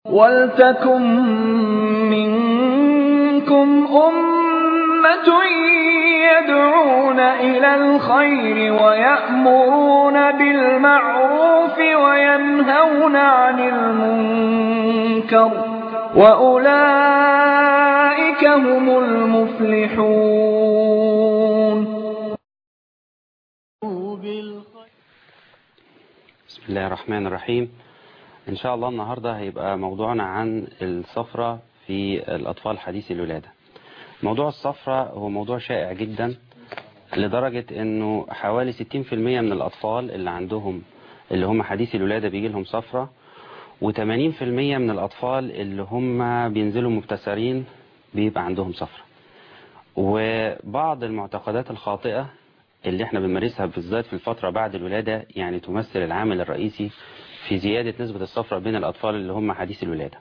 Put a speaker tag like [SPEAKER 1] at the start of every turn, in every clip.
[SPEAKER 1] وَلْتَكُن مِّنكُمْ أُمَّةٌ يَدْعُونَ إِلَى الْخَيْرِ وَيَأْمُرُونَ بِالْمَعْرُوفِ وَيَنْهَوْنَ عَنِ الْمُنكَرِ ۚ وَأُولَٰئِكَ هُمُ الْمُفْلِحُونَ
[SPEAKER 2] بسم الله الرحمن الرحيم إن شاء الله النهاردة هيبقى موضوعنا عن الصفرة في الأطفال حديثي الولادة موضوع الصفرة هو موضوع شائع جدا لدرجة أنه حوالي 60% من الأطفال اللي عندهم اللي هم حديثي الولادة بيجي لهم صفرة و80% من الأطفال اللي هم بينزلوا مبتسرين بيبقى عندهم صفرة وبعض المعتقدات الخاطئة اللي احنا بنمارسها بالذات في الفترة بعد الولادة يعني تمثل العامل الرئيسي في زيادة نسبة الصفرة بين الأطفال اللي هم حديث الولادة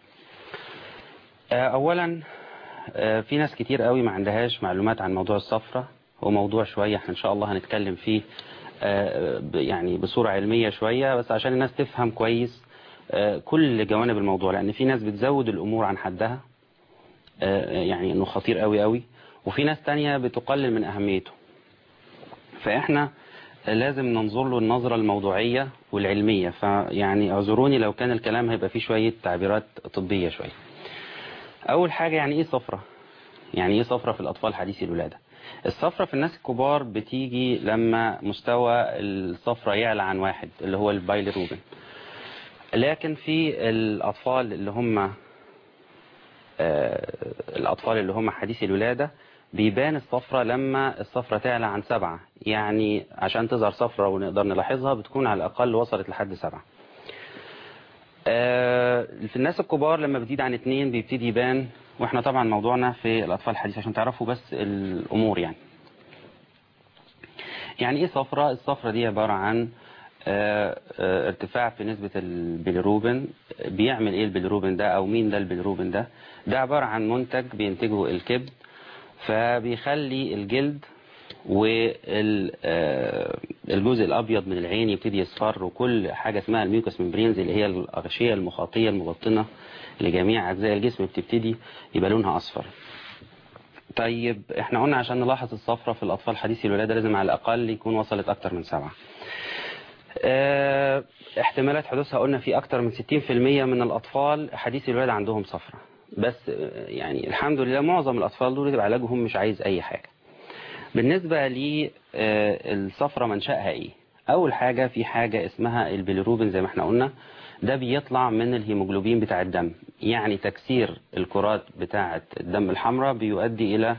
[SPEAKER 2] أولا في ناس كتير قوي ما عندهاش معلومات عن موضوع الصفرة هو موضوع شوية احنا إن شاء الله هنتكلم فيه يعني بصورة علمية شوية بس عشان الناس تفهم كويس كل جوانب الموضوع لأن في ناس بتزود الأمور عن حدها يعني أنه خطير قوي قوي وفي ناس تانية بتقلل من أهميته فإحنا لازم ننظر له النظرة الموضوعية والعلمية فيعني اعذروني لو كان الكلام هيبقى فيه شوية تعبيرات طبية شوية أول حاجة يعني إيه صفرة يعني إيه صفرة في الأطفال حديثي الولادة الصفرة في الناس الكبار بتيجي لما مستوى الصفرة يعلى عن واحد اللي هو البايلروبين لكن في الأطفال اللي هم الأطفال اللي هم حديثي الولادة بيبان الصفرة لما الصفرة تعلى عن سبعة يعني عشان تظهر صفرة ونقدر نلاحظها بتكون على الأقل وصلت لحد سبعة في الناس الكبار لما بتزيد عن اتنين بيبتدي يبان واحنا طبعا موضوعنا في الأطفال الحديث عشان تعرفوا بس الأمور يعني يعني ايه صفرة الصفرة دي عبارة عن ارتفاع في نسبة البيليروبين بيعمل ايه البيليروبين ده او مين ده البيليروبين ده ده عبارة عن منتج بينتجه الكبد فبيخلي الجلد والجزء الأبيض من العين يبتدي يصفر وكل حاجة اسمها الميوكس ممبرينز اللي هي الأغشية المخاطية المبطنة لجميع أجزاء الجسم بتبتدي يبقى لونها أصفر طيب احنا قلنا عشان نلاحظ الصفرة في الأطفال حديثي الولادة لازم على الأقل يكون وصلت أكتر من سبعة اه احتمالات حدوثها قلنا في أكتر من 60% من الأطفال حديثي الولادة عندهم صفرة بس يعني الحمد لله معظم الأطفال دول يبقى علاجهم مش عايز أي حاجة بالنسبة للصفرة منشأها إيه أول حاجة في حاجة اسمها البيليروبين زي ما احنا قلنا ده بيطلع من الهيموجلوبين بتاع الدم يعني تكسير الكرات بتاعة الدم الحمراء بيؤدي إلى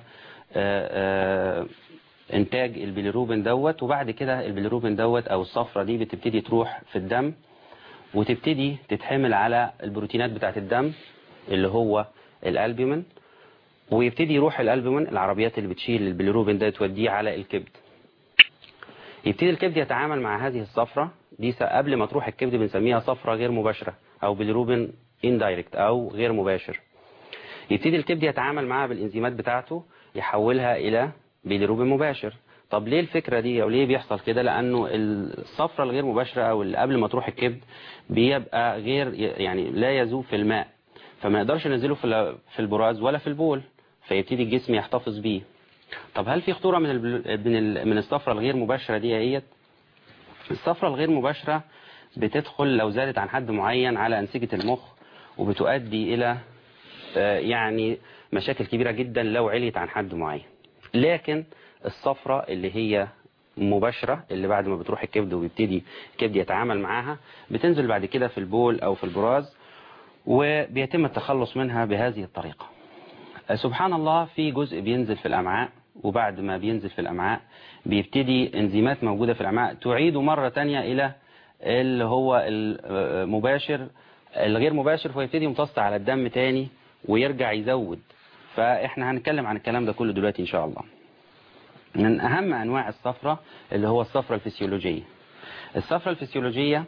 [SPEAKER 2] إنتاج البيليروبين دوت وبعد كده البيليروبين دوت أو الصفرة دي بتبتدي تروح في الدم وتبتدي تتحمل على البروتينات بتاعة الدم اللي هو الالبومين ويبتدي يروح الالبومين العربيات اللي بتشيل البيليروبين ده توديه على الكبد يبتدي الكبد يتعامل مع هذه الصفرة دي قبل ما تروح الكبد بنسميها صفرة غير مباشرة او بيليروبين اندايركت او غير مباشر يبتدي الكبد يتعامل معاها بالانزيمات بتاعته يحولها الى بيليروبين مباشر طب ليه الفكرة دي او ليه بيحصل كده لانه الصفرة الغير مباشرة او اللي قبل ما تروح الكبد بيبقى غير يعني لا يذوب في الماء فما يقدرش ينزله في البراز ولا في البول فيبتدي الجسم يحتفظ بيه طب هل في خطورة من من من الصفرة الغير مباشرة دي اهيت الصفرة الغير مباشرة بتدخل لو زادت عن حد معين على أنسجة المخ وبتؤدي إلى يعني مشاكل كبيرة جدا لو عليت عن حد معين لكن الصفرة اللي هي مباشرة اللي بعد ما بتروح الكبد وبيبتدي الكبد يتعامل معاها بتنزل بعد كده في البول أو في البراز وبيتم التخلص منها بهذه الطريقة سبحان الله في جزء بينزل في الأمعاء وبعد ما بينزل في الأمعاء بيبتدي انزيمات موجودة في الأمعاء تعيده مرة تانية إلى اللي هو المباشر الغير مباشر فيبتدي يمتص على الدم تاني ويرجع يزود فإحنا هنتكلم عن الكلام ده كله دلوقتي إن شاء الله من أهم أنواع الصفرة اللي هو الصفرة الفسيولوجية الصفرة الفسيولوجية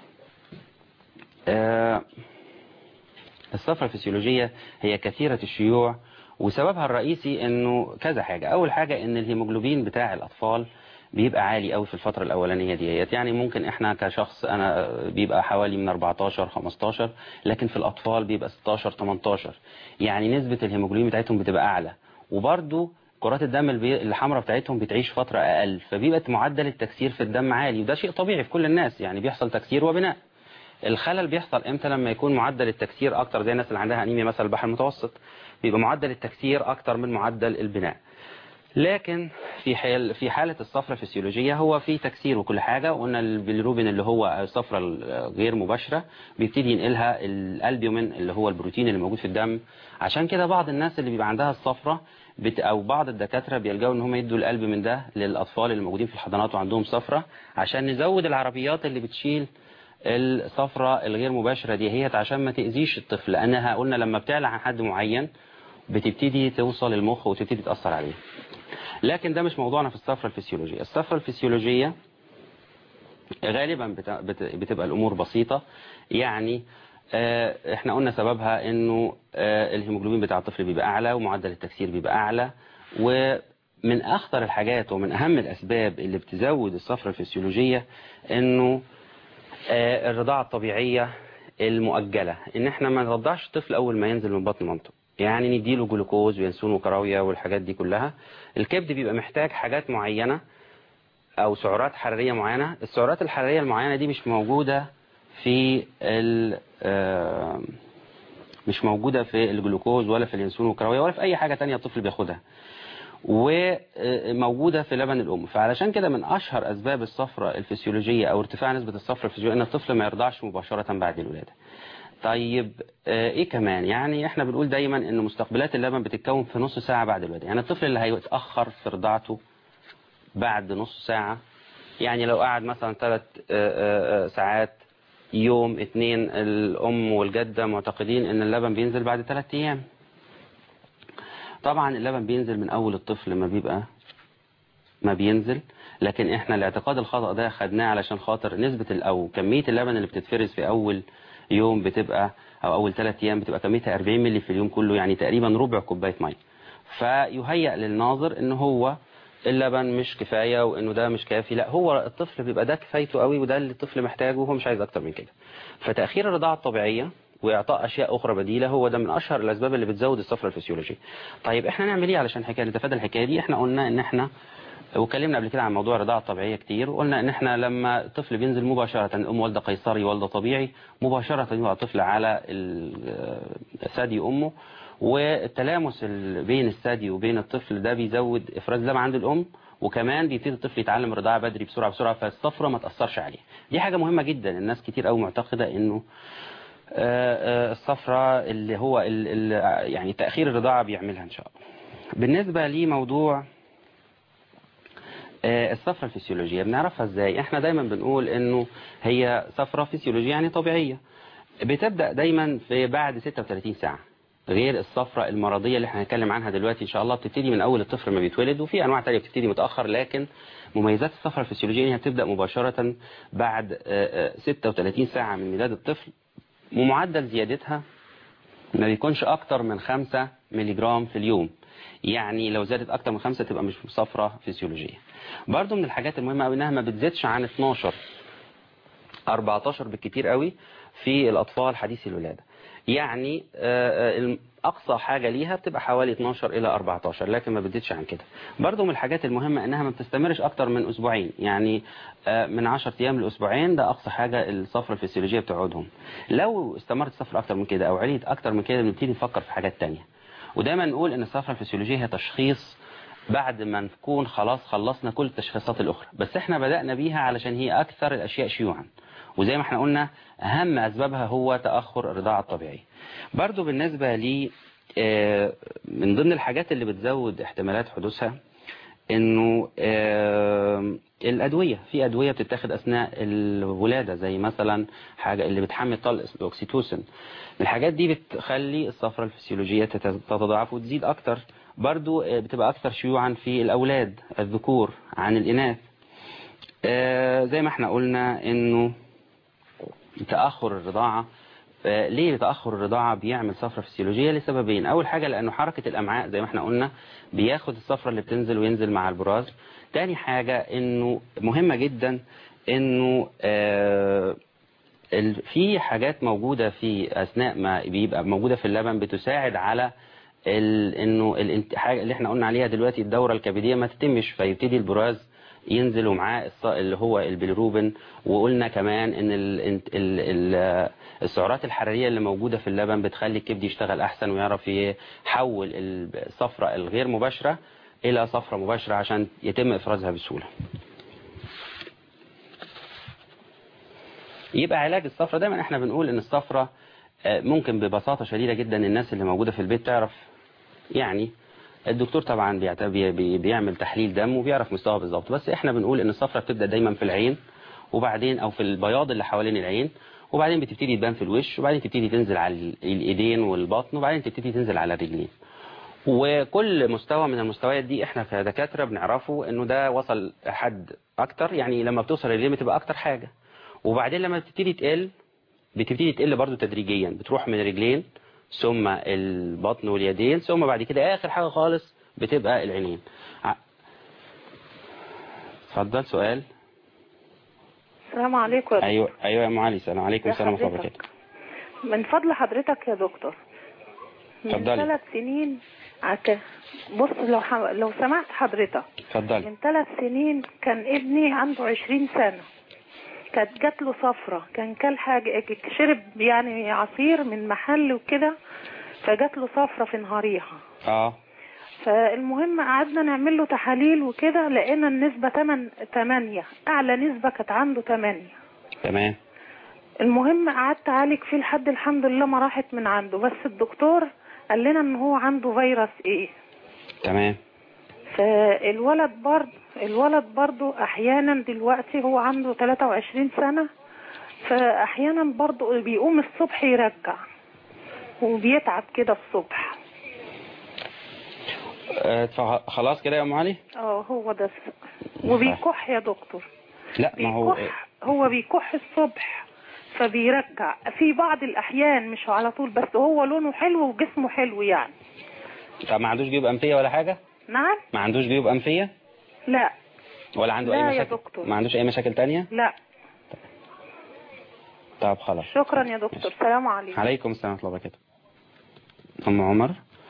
[SPEAKER 2] آه الصفرة الفسيولوجية هي كثيرة الشيوع وسببها الرئيسي انه كذا حاجة اول حاجة ان الهيموجلوبين بتاع الاطفال بيبقى عالي قوي في الفترة الأولانية ديت يعني ممكن احنا كشخص أنا بيبقى حوالي من 14 15 لكن في الأطفال بيبقى 16 18 يعني نسبة الهيموجلوبين بتاعتهم بتبقى أعلى وبرده كرات الدم البي- الحمراء بتاعتهم بتعيش فترة أقل فبيبقى معدل التكسير في الدم عالي وده شيء طبيعي في كل الناس يعني بيحصل تكسير وبناء الخلل بيحصل امتى لما يكون معدل التكسير اكتر زي الناس اللي عندها انيميا مثلا البحر المتوسط بيبقى معدل التكسير اكتر من معدل البناء لكن في حال في حالة الصفرة الفسيولوجية هو في تكسير وكل حاجة وقلنا البيليروبين اللي هو الصفرة الغير مباشرة بيبتدي ينقلها الالبيومين اللي هو البروتين اللي موجود في الدم عشان كده بعض الناس اللي بيبقى عندها الصفرة بت او بعض الدكاترة بيلجأوا ان هم يدوا الالبيومين ده للاطفال اللي موجودين في الحضانات وعندهم صفرة عشان نزود العربيات اللي بتشيل الصفرة الغير مباشرة دي هي عشان ما تأذيش الطفل لأنها قلنا لما بتعلى عن حد معين بتبتدي توصل المخ وتبتدي تأثر عليه لكن ده مش موضوعنا في الصفرة الفسيولوجية الصفرة الفسيولوجية غالبا بت- بت- بتبقى الأمور بسيطة يعني آه، احنا قلنا سببها انه آه، الهيموجلوبين بتاع الطفل بيبقى اعلى ومعدل التكسير بيبقى اعلى ومن اخطر الحاجات ومن اهم الاسباب اللي بتزود الصفرة الفسيولوجية انه آه، الرضاعة الطبيعية المؤجلة ان احنا ما نرضعش الطفل اول ما ينزل من بطن مامته يعني نديله جلوكوز وينسون وكراوية والحاجات دي كلها الكبد بيبقى محتاج حاجات معينة او سعرات حرارية معينة السعرات الحرارية المعينة دي مش موجودة في ال آه، مش موجودة في الجلوكوز ولا في اليانسون والكراوية ولا في اي حاجة تانية الطفل بياخدها وموجودة في لبن الأم فعلشان كده من أشهر أسباب الصفرة الفسيولوجية أو ارتفاع نسبة الصفرة الفسيولوجية إن الطفل ما يرضعش مباشرة بعد الولادة طيب آه، إيه كمان يعني إحنا بنقول دايما إن مستقبلات اللبن بتتكون في نص ساعة بعد الولادة يعني الطفل اللي هيتأخر في رضاعته بعد نص ساعة يعني لو قعد مثلا ثلاث ساعات يوم اتنين الأم والجدة معتقدين إن اللبن بينزل بعد ثلاث أيام طبعا اللبن بينزل من اول الطفل ما بيبقى ما بينزل لكن احنا الاعتقاد الخطأ ده خدناه علشان خاطر نسبة ال- او كمية اللبن اللي بتتفرز في اول يوم بتبقى او اول ثلاث ايام بتبقى كميتها 40 مللي في اليوم كله يعني تقريبا ربع كوباية مية فيهيأ للناظر ان هو اللبن مش كفاية وانه ده مش كافي لا هو الطفل بيبقى ده كفايته قوي وده اللي الطفل محتاجه وهو مش عايز اكتر من كده فتأخير الرضاعة الطبيعية واعطاء اشياء اخرى بديله هو ده من اشهر الاسباب اللي بتزود الصفرة الفسيولوجية طيب احنا نعمل ايه علشان الحكايه نتفادى الحكايه دي احنا قلنا ان احنا واتكلمنا قبل كده عن موضوع الرضاعه الطبيعيه كتير وقلنا ان احنا لما الطفل بينزل مباشره الام والده قيصري والده طبيعي مباشره يبقى الطفل على ال- ثدي امه والتلامس ال- بين الثدي وبين الطفل ده بيزود افراز دم عند الام وكمان بيبتدي الطفل يتعلم الرضاعه بدري بسرعه بسرعه فالصفرة ما تاثرش عليه دي حاجه مهمه جدا الناس كتير قوي معتقده انه آه، آه، الصفرة اللي هو ال- ال- يعني تأخير الرضاعة بيعملها إن شاء الله بالنسبة لموضوع آه، الصفرة الفسيولوجية بنعرفها ازاي احنا دايما بنقول انه هي صفرة فسيولوجية يعني طبيعية بتبدأ دايما في بعد 36 ساعة غير الصفرة المرضية اللي احنا هنتكلم عنها دلوقتي ان شاء الله بتبتدي من اول الطفل ما بيتولد وفي انواع تانية بتبتدي متأخر لكن مميزات الصفرة الفسيولوجية انها بتبدأ مباشرة بعد آه، آه، 36 ساعة من ميلاد الطفل ومعدل زيادتها ما بيكونش اكتر من 5 ملي جرام في اليوم يعني لو زادت اكتر من 5 تبقى مش صفرة فسيولوجية برضو من الحاجات المهمة قوي انها ما بتزيدش عن 12 14 بالكتير قوي في الاطفال حديثي الولادة يعني آه، آه، الم- اقصى حاجة ليها بتبقى حوالي 12 الى 14 لكن ما بتزيدش عن كده برضو من الحاجات المهمة انها ما بتستمرش اكتر من اسبوعين يعني آه، من 10 ايام لاسبوعين ده اقصى حاجة الصفرة الفسيولوجية بتقعدهم لو استمرت الصفرة اكتر من كده او عليت اكتر من كده بنبتدي نفكر في حاجات تانية ودايما نقول ان الصفرة الفسيولوجية هي تشخيص بعد ما نكون خلاص خلصنا كل التشخيصات الاخرى بس احنا بدأنا بيها علشان هي اكثر الاشياء شيوعا وزي ما احنا قلنا اهم اسبابها هو تأخر الرضاعة الطبيعي برضو بالنسبة لي آه، من ضمن الحاجات اللي بتزود احتمالات حدوثها انه آه، الادويه في ادويه بتتاخد اثناء الولاده زي مثلا حاجه اللي بتحمي طلق الاكسيتوسين الحاجات دي بتخلي الصفرة الفسيولوجيه تت- تتضاعف وتزيد اكتر برضو آه، بتبقى اكتر شيوعا في الاولاد الذكور عن الاناث آه، زي ما احنا قلنا انه تأخر الرضاعة آه، ليه تأخر الرضاعة بيعمل صفرة فسيولوجية لسببين أول حاجة لأنه حركة الأمعاء زي ما احنا قلنا بياخد الصفرة اللي بتنزل وينزل مع البراز تاني حاجة إنه مهمة جدا إنه آه، ال- في حاجات موجودة في أثناء ما بيبقى موجودة في اللبن بتساعد على ال... انه الانت... حاجة اللي احنا قلنا عليها دلوقتي الدورة الكبدية ما تتمش فيبتدي البراز ينزل ومعاه الص... اللي هو البيلروبين وقلنا كمان ان ال... ال... ال... السعرات الحرارية اللي موجودة في اللبن بتخلي الكبد يشتغل احسن ويعرف يحول الصفرة الغير مباشرة الى صفرة مباشرة عشان يتم افرازها بسهولة يبقى علاج الصفرة دايما احنا بنقول ان الصفرة آه، ممكن ببساطة شديدة جدا الناس اللي موجودة في البيت تعرف يعني الدكتور طبعا بيعت- بي- بي- بيعمل تحليل دم وبيعرف مستواه بالظبط بس احنا بنقول ان الصفرة بتبدأ دايما في العين وبعدين او في البياض اللي حوالين العين وبعدين بتبتدي تبان في الوش وبعدين تبتدي تنزل على ال- الايدين والبطن وبعدين تبتدي تنزل على الرجلين وكل مستوى من المستويات دي احنا كدكاترة بنعرفه انه ده وصل حد اكتر يعني لما بتوصل الرجلين بتبقى اكتر حاجة وبعدين لما بتبتدي تقل بتبتدي تقل برضو تدريجيا بتروح من الرجلين ثم البطن واليدين ثم بعد كده اخر حاجة خالص بتبقى العينين ع- اتفضل سؤال
[SPEAKER 3] السلام عليكم يا دكتور.
[SPEAKER 2] ايوه ايوه يا ام علي السلام عليكم
[SPEAKER 3] ازي
[SPEAKER 2] السلام ورحمه الله
[SPEAKER 3] حضرتك؟
[SPEAKER 2] وبركاته
[SPEAKER 3] من فضل حضرتك يا دكتور من
[SPEAKER 2] اتفضلي.
[SPEAKER 3] ثلاث سنين عك... بص لو ح... لو سمعت حضرتك
[SPEAKER 2] اتفضلي
[SPEAKER 3] من ثلاث سنين كان ابني عنده عشرين سنة كانت جات له صفرة كان كل حاجة شرب يعني عصير من محل وكده فجات له صفرة في نهاريها
[SPEAKER 2] اه
[SPEAKER 3] فالمهم قعدنا نعمل له تحاليل وكده لقينا النسبة 8 8 أعلى نسبة كانت عنده 8
[SPEAKER 2] تمام
[SPEAKER 3] المهم قعدت اعالج فيه لحد الحمد لله ما راحت من عنده بس الدكتور قال لنا ان هو عنده فيروس ايه
[SPEAKER 2] تمام
[SPEAKER 3] فالولد برضه الولد برضه احيانا دلوقتي هو عنده 23 سنة فاحيانا برضه بيقوم الصبح يرجع وبيتعب كده الصبح
[SPEAKER 2] آه، اتف- خلاص كده يا ام علي
[SPEAKER 3] اه هو ده الس- وبيكح يا دكتور
[SPEAKER 2] لا ما هو
[SPEAKER 3] بيكح هو بيكح الصبح فبيرجع في بعض الاحيان مش على طول بس هو لونه حلو وجسمه حلو يعني
[SPEAKER 2] طب ما عندوش جيوب انفيه ولا حاجه
[SPEAKER 3] نعم
[SPEAKER 2] ما عندوش جيوب انفيه
[SPEAKER 3] لا
[SPEAKER 2] ولا عنده
[SPEAKER 3] لا
[SPEAKER 2] اي
[SPEAKER 3] يا
[SPEAKER 2] مشاكل
[SPEAKER 3] دكتور.
[SPEAKER 2] ما عندوش اي مشاكل تانية
[SPEAKER 3] لا
[SPEAKER 2] طب خلاص
[SPEAKER 3] شكرا يا دكتور سلام عليكم
[SPEAKER 2] عليكم السلام ورحمه الله وبركاته ام عمر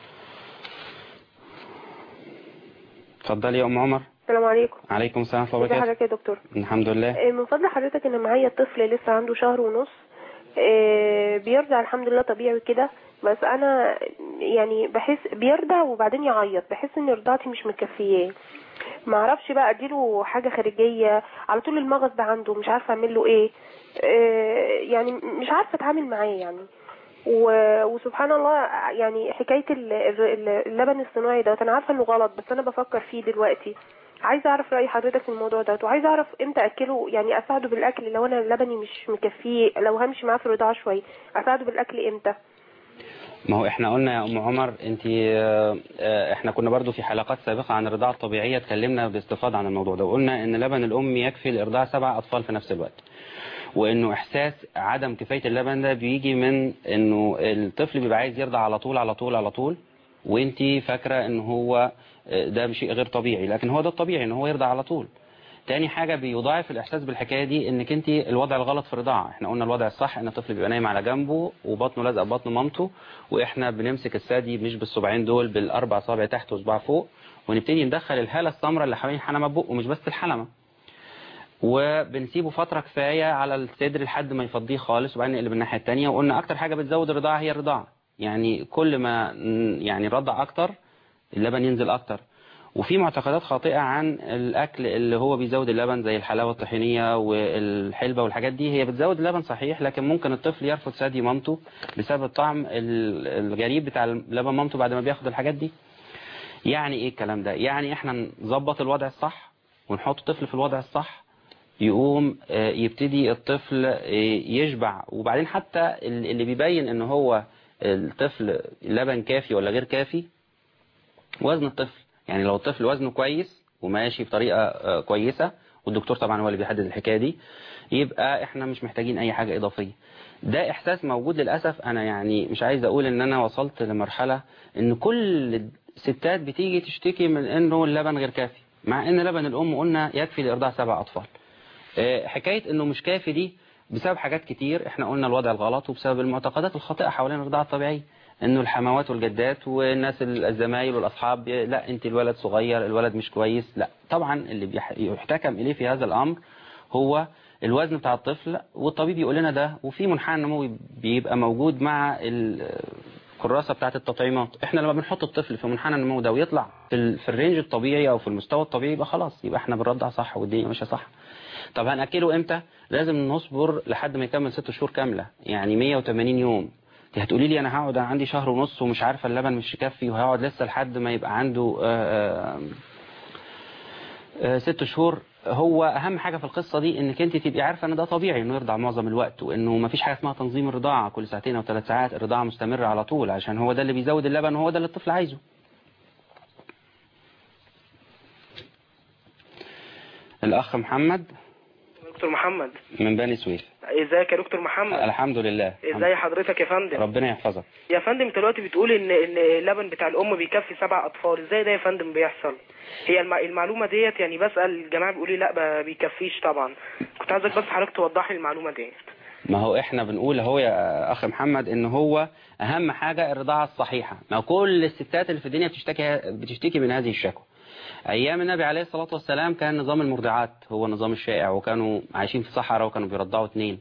[SPEAKER 2] اتفضلي يا ام عمر
[SPEAKER 4] السلام عليكم
[SPEAKER 2] عليكم السلام ورحمه الله
[SPEAKER 4] ازي
[SPEAKER 2] وبركاته
[SPEAKER 4] حضرتك يا دكتور
[SPEAKER 2] الحمد لله
[SPEAKER 4] آه، من فضل حضرتك ان معايا طفل لسه عنده شهر ونص آه، بيرضع الحمد لله طبيعي كده بس انا يعني بحس بيرضع وبعدين يعيط بحس ان رضاعتي مش مكفياه ما اعرفش بقى اديله حاجه خارجيه على طول المغص ده عنده مش عارفه اعمل له ايه آه، يعني مش عارفه اتعامل معاه يعني و- وسبحان الله يعني حكايه ال- ال- اللبن الصناعي ده انا عارفه انه غلط بس انا بفكر فيه دلوقتي عايزه اعرف راي حضرتك في الموضوع ده وعايزه اعرف امتى اكله يعني اساعده بالاكل لو انا لبني مش مكفيه لو همشي معاه في الرضاعه شويه اساعده بالاكل امتى
[SPEAKER 2] ما هو احنا قلنا يا ام عمر انت آه، آه، احنا كنا برضو في حلقات سابقة عن الرضاعة الطبيعية اتكلمنا باستفاضة عن الموضوع ده وقلنا ان لبن الام يكفي لارضاع سبع اطفال في نفس الوقت وانه احساس عدم كفاية اللبن ده بيجي من انه الطفل بيبقى عايز يرضع على طول على طول على طول وانت فاكرة ان هو آه، ده شيء غير طبيعي لكن هو ده الطبيعي ان هو يرضع على طول تاني حاجة بيضاعف الإحساس بالحكاية دي إنك أنت الوضع الغلط في الرضاعة، إحنا قلنا الوضع الصح إن الطفل بيبقى نايم على جنبه وبطنه لازقة ببطن مامته، وإحنا بنمسك الثدي مش بالصباعين دول بالأربع صابع تحت وصباع فوق، ونبتدي ندخل الهالة السمراء اللي حوالين حلمة بقه مش بس الحلمة. وبنسيبه فترة كفاية على الصدر لحد ما يفضيه خالص وبعدين نقلب الناحية التانية وقلنا أكتر حاجة بتزود الرضاعة هي الرضاعة، يعني كل ما ن- يعني نرضع أكتر اللبن ينزل أكتر. وفي معتقدات خاطئة عن الأكل اللي هو بيزود اللبن زي الحلاوة الطحينية والحلبة والحاجات دي هي بتزود اللبن صحيح لكن ممكن الطفل يرفض ثدي مامته بسبب الطعم ال- الغريب بتاع لبن مامته بعد ما بياخد الحاجات دي يعني ايه الكلام ده يعني احنا نظبط الوضع الصح ونحط الطفل في الوضع الصح يقوم آه، يبتدي الطفل آه، يشبع وبعدين حتى ال- اللي بيبين ان هو الطفل لبن كافي ولا غير كافي وزن الطفل يعني لو الطفل وزنه كويس وماشي بطريقة آه، كويسة والدكتور طبعا هو اللي بيحدد الحكاية دي يبقى احنا مش محتاجين اي حاجة اضافية ده احساس موجود للاسف انا يعني مش عايز اقول ان انا وصلت لمرحله ان كل الستات بتيجي تشتكي من انه اللبن غير كافي مع ان لبن الام قلنا يكفي لارضاع سبع اطفال آه، حكايه انه مش كافي دي بسبب حاجات كتير احنا قلنا الوضع الغلط وبسبب المعتقدات الخاطئه حوالين الرضاعه الطبيعيه انه الحموات والجدات والناس ال- الزمايل والاصحاب لا انت الولد صغير الولد مش كويس لا طبعا اللي بيح- يحتكم اليه في هذا الامر هو الوزن بتاع الطفل والطبيب يقول لنا ده وفي منحنى نموي بيبقى موجود مع ال- الكراسه بتاعه التطعيمات احنا لما بنحط الطفل في منحنى النمو ده ويطلع في, ال- في الرينج الطبيعي او في المستوى الطبيعي يبقى خلاص يبقى احنا بنرضع صح والدنيا ماشيه صح طب هنأكله امتى لازم نصبر لحد ما يكمل ست شهور كاملة يعني 180 يوم دي هتقولي لي انا هقعد عندي شهر ونص ومش عارفه اللبن مش يكفي وهقعد لسه لحد ما يبقى عنده آه، آه، آه، ست شهور هو اهم حاجه في القصه دي انك انت تبقي عارفه ان ده طبيعي انه يرضع معظم الوقت وانه ما فيش حاجه اسمها تنظيم الرضاعه كل ساعتين او ثلاث ساعات الرضاعه مستمره على طول عشان هو ده اللي بيزود اللبن وهو ده اللي الطفل عايزه الاخ محمد
[SPEAKER 5] دكتور محمد
[SPEAKER 2] من بني سويف
[SPEAKER 5] ازيك يا دكتور محمد
[SPEAKER 2] الحمد لله
[SPEAKER 5] ازاي حضرتك يا فندم
[SPEAKER 2] ربنا يحفظك
[SPEAKER 5] يا فندم انت دلوقتي بتقول ان ان اللبن بتاع الام بيكفي سبع اطفال ازاي ده يا فندم بيحصل هي الم- المعلومه ديت يعني بسال الجماعه بيقولوا لي لا ما بيكفيش طبعا كنت عايزك بس حضرتك توضح لي المعلومه ديت
[SPEAKER 2] ما هو احنا بنقول اهو يا اخ محمد ان هو اهم حاجة الرضاعة الصحيحة ما كل الستات اللي في الدنيا بتشتكي بتشتكي من هذه الشكوى ايام النبي عليه الصلاة والسلام كان نظام المرضعات هو النظام الشائع وكانوا عايشين في صحراء وكانوا بيرضعوا اتنين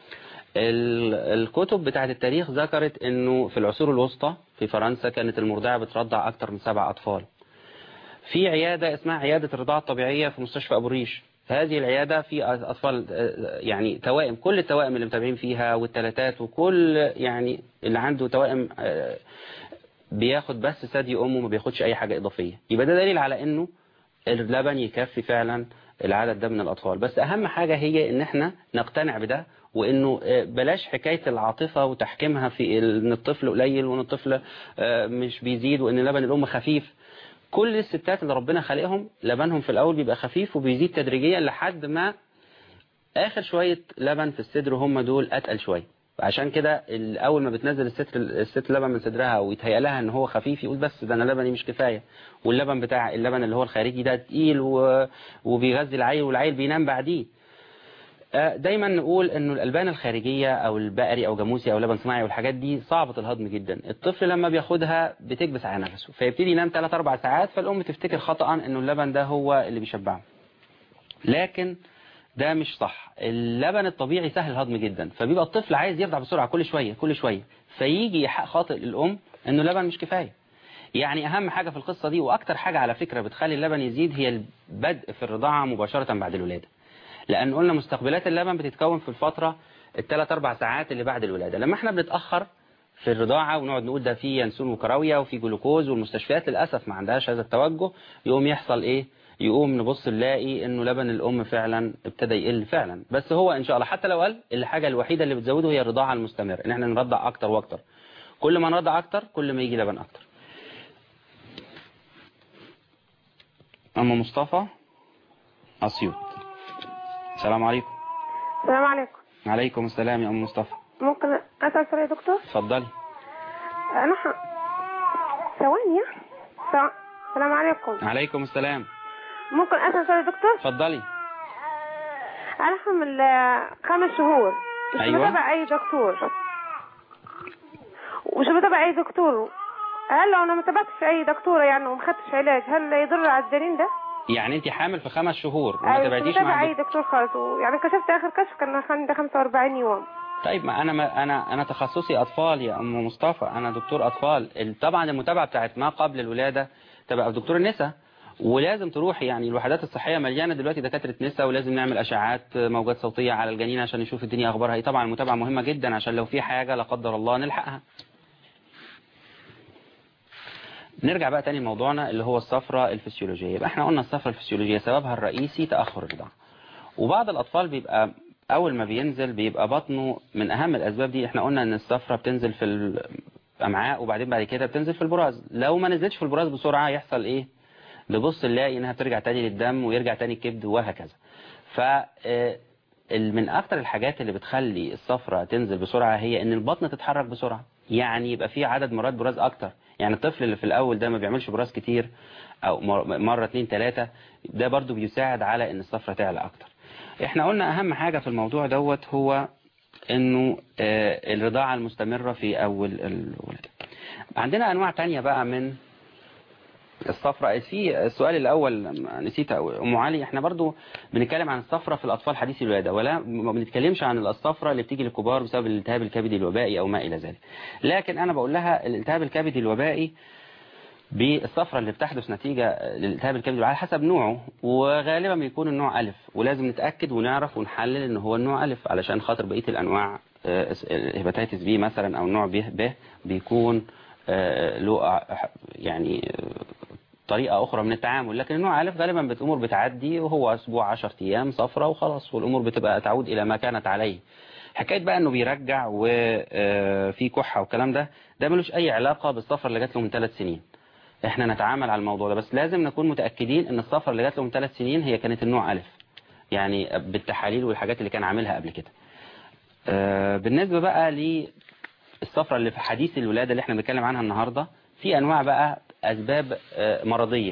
[SPEAKER 2] ال- الكتب بتاعت التاريخ ذكرت انه في العصور الوسطى في فرنسا كانت المرضعة بترضع اكتر من سبع اطفال في عيادة اسمها عيادة الرضاعة الطبيعية في مستشفى أبو الريش هذه العيادة في أطفال آه، يعني توائم كل التوائم اللي متابعين فيها والتلاتات وكل يعني اللي عنده توائم آه، بياخد بس ثدي أمه ما بياخدش أي حاجة إضافية يبقى ده دليل على إنه اللبن يكفي فعلا العدد ده من الأطفال بس أهم حاجة هي إن إحنا نقتنع بده وإنه آه، بلاش حكاية العاطفة وتحكيمها في ال- إن الطفل قليل وإن الطفل آه، مش بيزيد وإن لبن الأم خفيف كل الستات اللي ربنا خلقهم لبنهم في الأول بيبقى خفيف وبيزيد تدريجيا لحد ما آخر شوية لبن في الصدر هم دول أتقل شوية عشان كده ال- أول ما بتنزل الست الست لبن من صدرها ويتهيأ لها إن هو خفيف يقول بس ده أنا لبني مش كفاية واللبن بتاع اللبن اللي هو الخارجي ده تقيل و... وبيغذي العيل والعيل بينام بعديه آه، دايما نقول انه الالبان الخارجيه او البقري او جاموسي او لبن صناعي والحاجات دي صعبه الهضم جدا الطفل لما بياخدها بتكبس على نفسه فيبتدي ينام 3 4 ساعات فالام تفتكر خطا انه اللبن ده هو اللي بيشبعه لكن ده مش صح اللبن الطبيعي سهل الهضم جدا فبيبقى الطفل عايز يرضع بسرعه كل شويه كل شويه فيجي يحق خاطئ للام انه اللبن مش كفايه يعني اهم حاجه في القصه دي واكتر حاجه على فكره بتخلي اللبن يزيد هي البدء في الرضاعه مباشره بعد الولاده لان قلنا مستقبلات اللبن بتتكون في الفتره الثلاث اربع ساعات اللي بعد الولاده لما احنا بنتاخر في الرضاعه ونقعد نقول ده في ينسون وكراويه وفي جلوكوز والمستشفيات للاسف ما عندهاش هذا التوجه يقوم يحصل ايه يقوم نبص نلاقي انه لبن الام فعلا ابتدى يقل فعلا بس هو ان شاء الله حتى لو قل الحاجه الوحيده اللي بتزوده هي الرضاعه المستمره ان احنا نرضع اكتر واكتر كل ما نرضع اكتر كل ما يجي لبن اكتر اما مصطفى اسيوط السلام عليكم
[SPEAKER 4] السلام عليكم
[SPEAKER 2] عليكم السلام يا ام مصطفى
[SPEAKER 4] ممكن اسال سؤال يا دكتور
[SPEAKER 2] اتفضلي
[SPEAKER 4] انا ح... ثواني سو... السلام عليكم
[SPEAKER 2] عليكم السلام
[SPEAKER 4] ممكن اسال سؤال يا دكتور
[SPEAKER 2] اتفضلي
[SPEAKER 4] انا حمل آه، خمس شهور مش
[SPEAKER 2] أيوة.
[SPEAKER 4] بتابع اي دكتور ومش بتابع اي دكتور هل لو انا ما تابعتش اي دكتوره يعني وما خدتش علاج هل يضر على الجنين ده؟
[SPEAKER 2] يعني انت حامل في خمس شهور وما
[SPEAKER 4] ايوه مش
[SPEAKER 2] تابعتيش
[SPEAKER 4] بتابع
[SPEAKER 2] مع
[SPEAKER 4] اي دكتور خالص يعني كشفت اخر كشف كان عندي 45 يوم
[SPEAKER 2] طيب ما انا ما انا انا تخصصي اطفال يا ام مصطفى انا دكتور اطفال ال- طبعا المتابعه بتاعت ما قبل الولاده تبقى في دكتور النساء ولازم تروحي يعني الوحدات الصحيه مليانه دلوقتي دكاتره نساء ولازم نعمل اشعاعات موجات صوتيه على الجنين عشان نشوف الدنيا اخبارها ايه طبعا المتابعه مهمه جدا عشان لو في حاجه لا قدر الله نلحقها نرجع بقى تاني لموضوعنا اللي هو الصفرة الفسيولوجية يبقى احنا قلنا الصفرة الفسيولوجية سببها الرئيسي تأخر الرضاعة وبعض الأطفال بيبقى أول ما بينزل بيبقى بطنه من أهم الأسباب دي احنا قلنا إن الصفرة بتنزل في الأمعاء وبعدين بعد كده بتنزل في البراز لو ما نزلتش في البراز بسرعة يحصل إيه نبص نلاقي إنها بترجع تاني للدم ويرجع تاني الكبد وهكذا ف آه، ال- من اكتر الحاجات اللي بتخلي الصفرة تنزل بسرعة هي ان البطن تتحرك بسرعة يعني يبقى في عدد مرات براز اكتر يعني الطفل اللي في الاول ده ما بيعملش براز كتير او مر- مرة اتنين تلاتة ده برضو بيساعد على ان الصفرة تعلى اكتر احنا قلنا اهم حاجة في الموضوع دوت هو انه آه، الرضاعة المستمرة في اول الولادة عندنا انواع تانية بقى من الصفرة في السؤال الأول نسيت أم علي احنا برضو بنتكلم عن الصفرة في الأطفال حديثي الولادة ولا ما بنتكلمش عن الصفرة اللي بتيجي للكبار بسبب الالتهاب الكبدي الوبائي أو ما إلى ذلك لكن أنا بقول لها الالتهاب الكبدي الوبائي بالصفرة اللي بتحدث نتيجة للالتهاب الكبدي على حسب نوعه وغالبا بيكون النوع ألف ولازم نتأكد ونعرف ونحلل ان هو النوع ألف علشان خاطر بقية الأنواع آه، الهيباتيتس بي مثلا أو النوع ب ب بيكون آه، له آه، يعني آه، طريقة أخرى من التعامل لكن النوع ألف غالبا الأمور بتعدي وهو أسبوع 10 أيام صفرة وخلاص والأمور بتبقى تعود إلى ما كانت عليه حكاية بقى انه بيرجع وفي كحة والكلام ده ده ملوش اي علاقة بالصفرة اللي جات له من ثلاث سنين احنا نتعامل على الموضوع ده بس لازم نكون متأكدين ان الصفرة اللي جات له من ثلاث سنين هي كانت النوع ألف يعني بالتحاليل والحاجات اللي كان عاملها قبل كده آه، بالنسبة بقى للصفرة اللي في حديث الولادة اللي احنا بنتكلم عنها النهاردة في انواع بقى اسباب آه، مرضية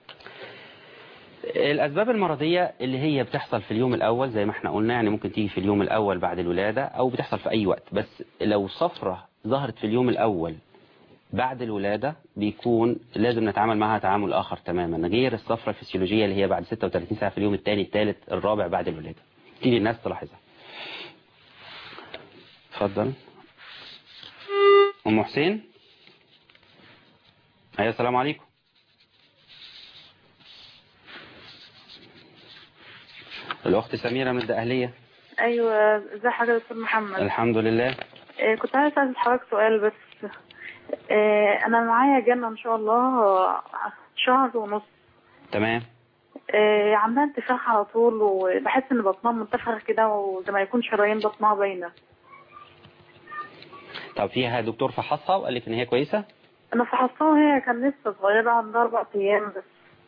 [SPEAKER 2] الأسباب المرضية اللي هي بتحصل في اليوم الأول زي ما احنا قلنا يعني ممكن تيجي في اليوم الأول بعد الولادة أو بتحصل في أي وقت بس لو صفرة ظهرت في اليوم الأول بعد الولادة بيكون لازم نتعامل معها تعامل آخر تماما غير الصفرة الفسيولوجية اللي هي بعد 36 ساعة في اليوم الثاني الثالث الرابع بعد الولادة تيجي الناس تلاحظها اتفضل أم حسين أيوة السلام عليكم الأخت سميرة من الدقهلية
[SPEAKER 6] ايوه ازي حضرتك يا استاذ محمد
[SPEAKER 2] الحمد لله
[SPEAKER 6] إيه كنت عايز اسال حضرتك سؤال بس إيه انا معايا جنة ان شاء الله آه، شهر ونص
[SPEAKER 2] تمام
[SPEAKER 6] إيه عندها انتفاخ على طول وبحس ان بطنها منتفخ كده وزي ما يكون شرايين بطنها باينه
[SPEAKER 2] طب فيها دكتور فحصها وقال لك ان هي كويسة
[SPEAKER 6] انا فحصتها وهي كان لسه صغيره عندها اربع ايام بس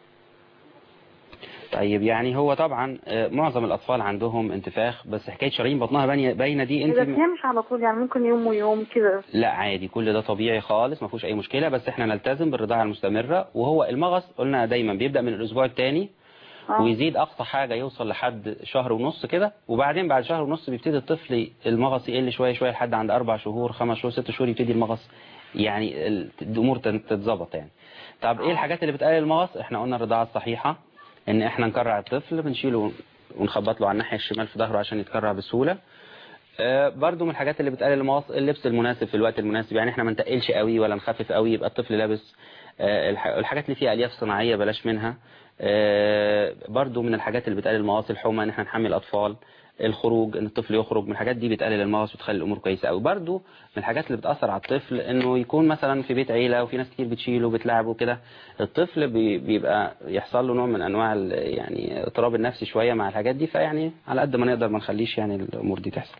[SPEAKER 2] طيب يعني هو طبعا آه، معظم الأطفال عندهم انتفاخ بس حكاية شرايين بطنها باينة باينة دي انت
[SPEAKER 6] بس هي مش على طول يعني ممكن يوم ويوم كده
[SPEAKER 2] لا عادي كل ده طبيعي خالص ما فيهوش اي مشكلة بس احنا نلتزم بالرضاعة المستمرة وهو المغص قلنا دايما بيبدأ من الاسبوع الثاني
[SPEAKER 6] آه.
[SPEAKER 2] ويزيد اقصى حاجة يوصل لحد شهر ونص كده وبعدين بعد شهر ونص بيبتدي الطفل المغص يقل شوية شوية لحد عند اربع شهور خمس شهور ست شهور يبتدي المغص يعني ال- الامور تن- تتظبط يعني طب ايه الحاجات اللي بتقلل المغص احنا قلنا الرضاعة الصحيحة ان احنا نكرع الطفل بنشيله ونخبط له على الناحية الشمال في ظهره عشان يتكرع بسهولة آه، برضو من الحاجات اللي بتقلل المواص اللبس المناسب في الوقت المناسب يعني احنا ما نتقلش قوي ولا نخفف قوي يبقى الطفل لابس آه، الح- الحاجات اللي فيها الياف صناعيه بلاش منها آه، برضو من الحاجات اللي بتقلل المواص الحمى ان احنا نحمي الاطفال الخروج ان الطفل يخرج من الحاجات دي بتقلل المغص وتخلي الامور كويسه قوي برضو من الحاجات اللي بتاثر على الطفل انه يكون مثلا في بيت عيله وفي ناس كتير بتشيله وبتلعبه كده الطفل بي- بيبقى يحصل له نوع من انواع ال- يعني اضطراب النفسي شويه مع الحاجات دي فيعني على قد ما نقدر ما نخليش يعني الامور دي تحصل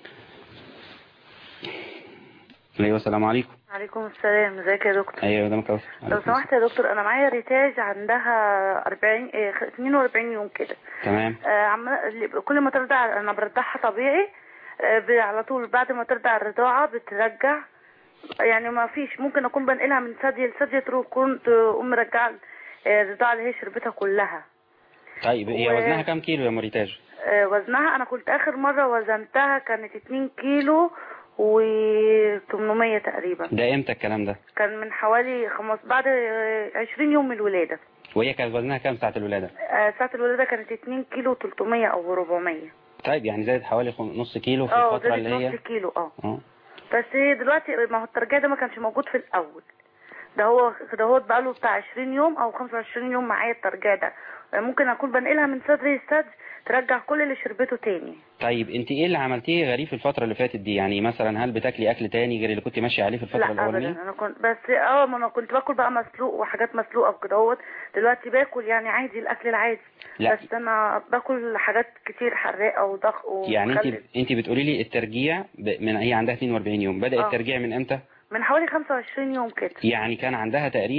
[SPEAKER 2] ايوه السلام عليكم
[SPEAKER 6] عليكم السلام ازيك يا دكتور
[SPEAKER 2] ايوه ده كوثر
[SPEAKER 6] لو سمحت يا دكتور انا معايا ريتاج عندها 40 إيه، 42 يوم كده
[SPEAKER 2] تمام
[SPEAKER 6] آه، عمال كل ما ترضع انا برضعها طبيعي آه، ب- على طول بعد ما ترضع الرضاعة بترجع يعني ما فيش ممكن اكون بنقلها من ثدي لثدي تروح كنت ام مرجعه آه، الرضاعة اللي هي شربتها كلها
[SPEAKER 2] طيب هي
[SPEAKER 6] و-
[SPEAKER 2] وزنها كام كيلو يا مريتاج
[SPEAKER 6] آه، وزنها انا كنت اخر مرة وزنتها كانت 2 كيلو و 800 تقريبا
[SPEAKER 2] ده امتى الكلام ده
[SPEAKER 6] كان من حوالي خمس بعد آه، 20 يوم من الولادة
[SPEAKER 2] وهي كانت وزنها كام ساعه الولاده
[SPEAKER 6] آه، ساعة الولادة كانت 2 كيلو 300 او 400
[SPEAKER 2] طيب يعني زادت حوالي خم- نص كيلو في
[SPEAKER 6] اه
[SPEAKER 2] الفتره اللي
[SPEAKER 6] زادت
[SPEAKER 2] هي
[SPEAKER 6] نص كيلو اه
[SPEAKER 2] اه
[SPEAKER 6] بس هي دلوقتي ما هو الترجيع ده ما كانش موجود في الاول ده هو ده هو بقاله بتاع 20 يوم او 25 يوم معايا الترجيع ده ممكن اكون بنقلها من صدري لصدر ترجع كل اللي شربته تاني
[SPEAKER 2] طيب انت ايه اللي عملتيه غريب في الفتره اللي فاتت دي يعني مثلا هل بتاكلي اكل تاني غير اللي كنت ماشيه عليه في الفتره
[SPEAKER 6] لا
[SPEAKER 2] الاولانيه
[SPEAKER 6] ابدا انا كنت بس اه ما انا كنت باكل بقى مسلوق وحاجات مسلوقه وكده اهوت دلوقتي باكل يعني عادي الاكل العادي
[SPEAKER 2] لا.
[SPEAKER 6] بس انا باكل حاجات كتير حراقه وضغط
[SPEAKER 2] يعني انت
[SPEAKER 6] ومخلل.
[SPEAKER 2] انت بتقولي لي الترجيع ب- من هي عندها 42 يوم بدا
[SPEAKER 6] اه.
[SPEAKER 2] الترجيع من امتى
[SPEAKER 6] من حوالي 25 يوم كده
[SPEAKER 2] يعني كان عندها تقريبا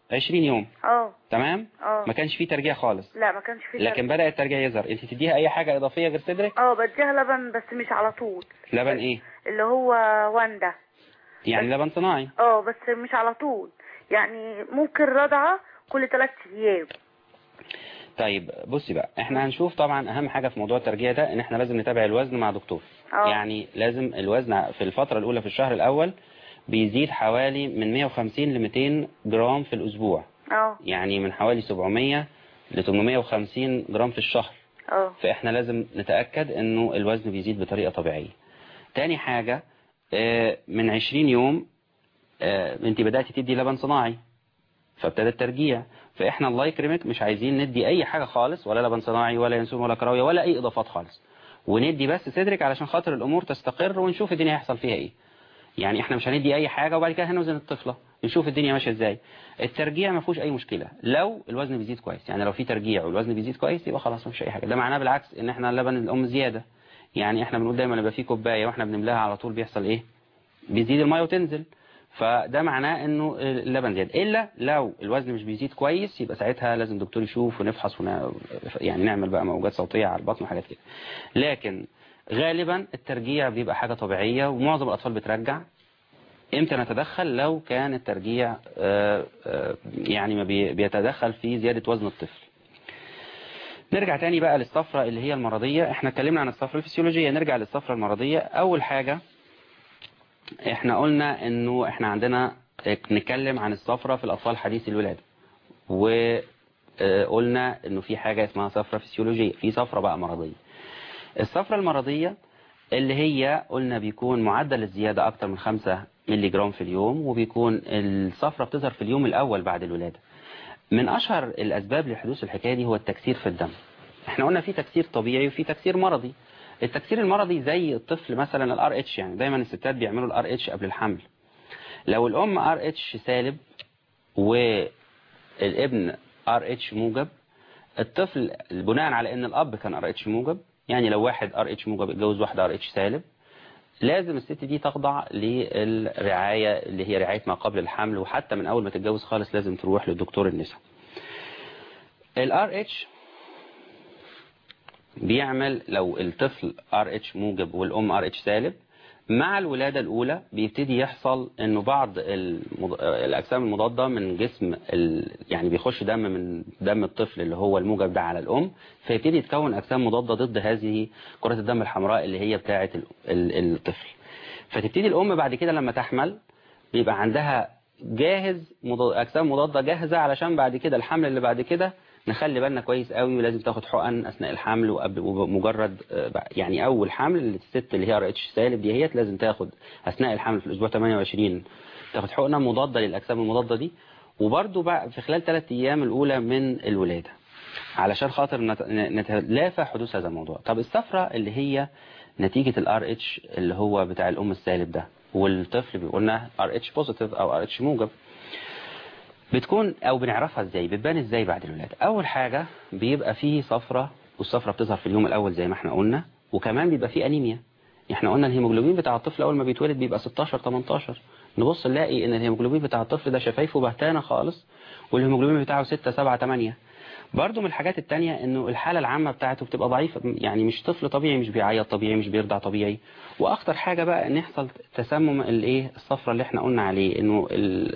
[SPEAKER 2] 20 يوم
[SPEAKER 6] اه
[SPEAKER 2] تمام
[SPEAKER 6] اه
[SPEAKER 2] ما كانش فيه ترجيع خالص
[SPEAKER 6] لا ما كانش في
[SPEAKER 2] لكن بدأ الترجيع يظهر انت تديها اي حاجة اضافية غير صدرك
[SPEAKER 6] اه بديها لبن بس مش على طول
[SPEAKER 2] لبن ايه
[SPEAKER 6] اللي هو واندا
[SPEAKER 2] يعني لبن صناعي
[SPEAKER 6] اه بس مش على طول يعني ممكن رضعة كل ثلاث ايام
[SPEAKER 2] طيب بصي بقى احنا هنشوف طبعا اهم حاجة في موضوع الترجيع ده ان احنا لازم نتابع الوزن مع دكتور
[SPEAKER 6] اه
[SPEAKER 2] يعني لازم الوزن في الفترة الاولى في الشهر الاول بيزيد حوالي من 150 ل 200 جرام في الاسبوع
[SPEAKER 6] اه
[SPEAKER 2] يعني من حوالي 700 ل 850 جرام في الشهر
[SPEAKER 6] اه
[SPEAKER 2] فاحنا لازم نتأكد انه الوزن بيزيد بطريقة طبيعية تاني حاجة آه، من 20 يوم آه، انت بدأتي تدي لبن صناعي فابتدى الترجيع فاحنا الله يكرمك مش عايزين ندي اي حاجة خالص ولا لبن صناعي ولا ينسون ولا كراوية ولا اي اضافات خالص وندي بس صدرك علشان خاطر الامور تستقر ونشوف الدنيا هيحصل فيها ايه يعني احنا مش هندي اي حاجة وبعد كده هنوزن الطفلة نشوف الدنيا ماشية ازاي الترجيع ما فيهوش اي مشكلة لو الوزن بيزيد كويس يعني لو في ترجيع والوزن بيزيد كويس يبقى خلاص مفيش اي حاجة ده معناه بالعكس ان احنا لبن الام زيادة يعني احنا بنقول دايما يبقى في كوباية واحنا بنملاها على طول بيحصل ايه بيزيد المية وتنزل فده معناه انه اللبن زيادة الا لو الوزن مش بيزيد كويس يبقى ساعتها لازم دكتور يشوف ونفحص ون... يعني نعمل بقى موجات صوتية على البطن وحاجات كده لكن غالبا الترجيع بيبقى حاجة طبيعية ومعظم الاطفال بترجع امتى نتدخل لو كان الترجيع آه، آه، يعني ما بي- بيتدخل في زيادة وزن الطفل نرجع تاني بقى للصفرة اللي هي المرضية احنا اتكلمنا عن الصفرة الفسيولوجية نرجع للصفرة المرضية اول حاجة احنا قلنا انه احنا عندنا نتكلم عن الصفرة في الاطفال حديث الولادة وقلنا انه في حاجة اسمها صفرة فسيولوجية في صفرة بقى مرضية الصفرة المرضية اللي هي قلنا بيكون معدل الزيادة اكتر من 5 ملي جرام في اليوم وبيكون الصفرة بتظهر في اليوم الاول بعد الولادة من اشهر الاسباب لحدوث الحكاية دي هو التكسير في الدم احنا قلنا في تكسير طبيعي وفي تكسير مرضي التكسير المرضي زي الطفل مثلا الار اتش يعني دايما الستات بيعملوا الار اتش قبل الحمل لو الام ار اتش سالب والابن ار اتش موجب الطفل بناء على ان الاب كان ار اتش موجب يعني لو واحد ار اتش موجب اتجوز واحده ار اتش سالب لازم الست دي تخضع للرعاية اللي هي رعاية ما قبل الحمل وحتى من أول ما تتجوز خالص لازم تروح للدكتور النساء ال RH بيعمل لو الطفل RH موجب والأم RH سالب مع الولادة الأولى بيبتدي يحصل إنه بعض المض... الأجسام المضادة من جسم ال... يعني بيخش دم من دم الطفل اللي هو الموجب ده على الأم فيبتدي يتكون أجسام مضادة ضد هذه كرة الدم الحمراء اللي هي بتاعة ال... ال... الطفل فتبتدي الأم بعد كده لما تحمل بيبقى عندها جاهز مضاد... أجسام مضادة جاهزة علشان بعد كده الحمل اللي بعد كده نخلي بالنا كويس قوي ولازم تاخد حقن اثناء الحمل وقبل ومجرد يعني اول حمل الست اللي هي ار اتش سالب دي هي لازم تاخد اثناء الحمل في الاسبوع 28 تاخد حقنه مضاده للاجسام المضاده دي وبرده بقى في خلال ثلاث ايام الاولى من الولاده علشان خاطر نتلافى حدوث هذا الموضوع طب الصفرة اللي هي نتيجة الار اتش اللي هو بتاع الام السالب ده والطفل بيقولنا ار اتش بوزيتيف او ار اتش موجب بتكون او بنعرفها ازاي بتبان ازاي بعد الولادة اول حاجة بيبقى فيه صفرة والصفرة بتظهر في اليوم الاول زي ما احنا قلنا وكمان بيبقى فيه انيميا احنا قلنا الهيموجلوبين بتاع الطفل اول ما بيتولد بيبقى 16 18 نبص نلاقي ان الهيموجلوبين بتاع الطفل ده شفايفه بهتانة خالص والهيموجلوبين بتاعه 6 7 8 برضه من الحاجات التانية انه الحالة العامة بتاعته بتبقى ضعيفة يعني مش طفل طبيعي مش بيعيط طبيعي مش بيرضع طبيعي واخطر حاجة بقى ان يحصل تسمم الايه الصفرة اللي احنا قلنا عليه انه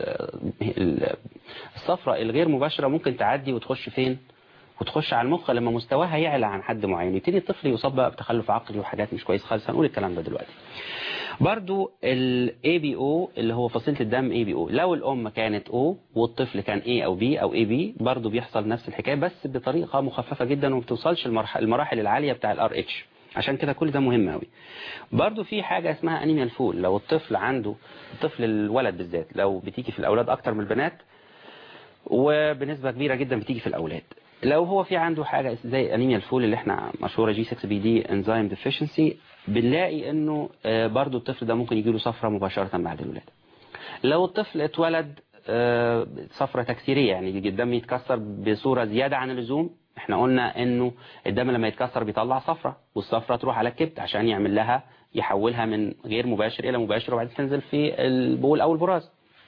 [SPEAKER 2] الصفرة الغير مباشرة ممكن تعدي وتخش فين وتخش على المخ لما مستواها يعلى عن حد معين يبتدي الطفل يصاب بقى بتخلف عقلي وحاجات مش كويس خالص هنقول الكلام ده دلوقتي برضو ال ABO اللي هو فصيلة الدم ABO لو الأم كانت O والطفل كان A أو B أو AB برضو بيحصل نفس الحكاية بس بطريقة مخففة جدا وما بتوصلش المراحل العالية بتاع ال RH عشان كده كل ده مهم قوي برضو في حاجة اسمها أنيميا الفول لو الطفل عنده الطفل الولد بالذات لو بتيجي في الأولاد أكتر من البنات وبنسبة كبيرة جدا بتيجي في الأولاد لو هو في عنده حاجة زي أنيميا الفول اللي احنا مشهورة جي 6 بي دي انزيم ديفيشنسي بنلاقي انه برضو الطفل ده ممكن يجيله صفرة مباشرة بعد الولادة لو الطفل اتولد صفرة تكسيرية يعني الدم يتكسر بصورة زيادة عن اللزوم احنا قلنا انه الدم لما يتكسر بيطلع صفرة والصفرة تروح على الكبد عشان يعمل لها يحولها من غير مباشر الى مباشر وبعدين تنزل في البول او البراز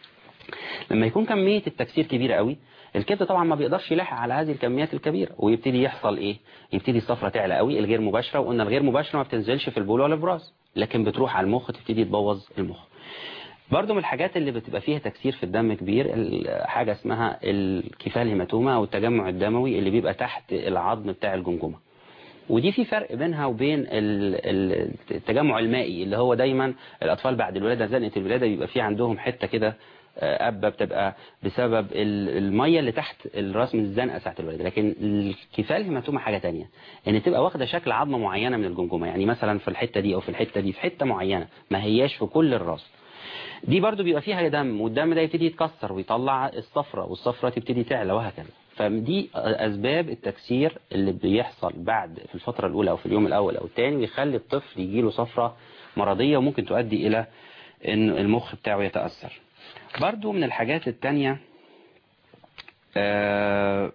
[SPEAKER 2] لما يكون كمية التكسير كبيرة قوي الكبد طبعا ما بيقدرش يلاحق على هذه الكميات الكبيرة ويبتدي يحصل ايه يبتدي الصفرة تعلى قوي الغير مباشرة وقلنا الغير مباشرة ما بتنزلش في البول ولا البراز لكن بتروح على المخ تبتدي تبوظ المخ برضو من الحاجات اللي بتبقى فيها تكسير في الدم كبير ال- حاجة اسمها الكفال هيماتوما او التجمع الدموي اللي بيبقى تحت العظم بتاع الجمجمة ودي في فرق بينها وبين ال- ال- التجمع المائي اللي هو دايما الأطفال بعد الولادة زنقة الولادة بيبقى في عندهم حتة كده آه، قبة بتبقى بسبب ال- المية اللي تحت الراس من الزنقة ساعة الولادة لكن الكفال هيماتوما حاجة تانية ان تبقى واخدة شكل عظمة معينة من الجمجمة يعني مثلا في الحتة دي او في الحتة دي في حتة معينة ما هياش في كل الراس دي برضو بيبقى فيها دم والدم ده يبتدي يتكسر ويطلع الصفرة والصفرة تبتدي تعلى وهكذا فدي أسباب التكسير اللي بيحصل بعد في الفترة الأولى أو في اليوم الأول أو الثاني ويخلي الطفل يجيله صفرة مرضية وممكن تؤدي إلى أن المخ بتاعه يتأثر برضو من الحاجات التانية آه،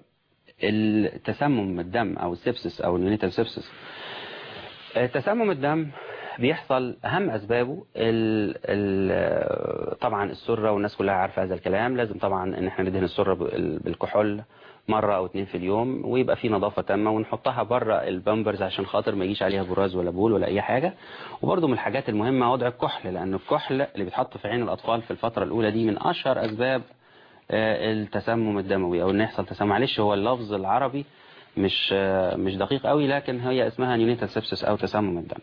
[SPEAKER 2] التسمم الدم أو السبسس أو النيونيتال سبسس آه، تسمم الدم بيحصل أهم أسبابه ال ال طبعا السرة والناس كلها عارفة هذا الكلام لازم طبعا إن احنا ندهن السرة بال- بالكحول مرة أو اتنين في اليوم ويبقى في نظافة تامة ونحطها بره البامبرز عشان خاطر ما يجيش عليها براز ولا بول ولا أي حاجة وبرضه من الحاجات المهمة وضع الكحل لأن الكحل اللي بيتحط في عين الأطفال في الفترة الأولى دي من أشهر أسباب آه، التسمم الدموي أو إن يحصل تسمم معلش هو اللفظ العربي مش آه، مش دقيق قوي لكن هي اسمها نيونيتال سيبسس أو تسمم الدم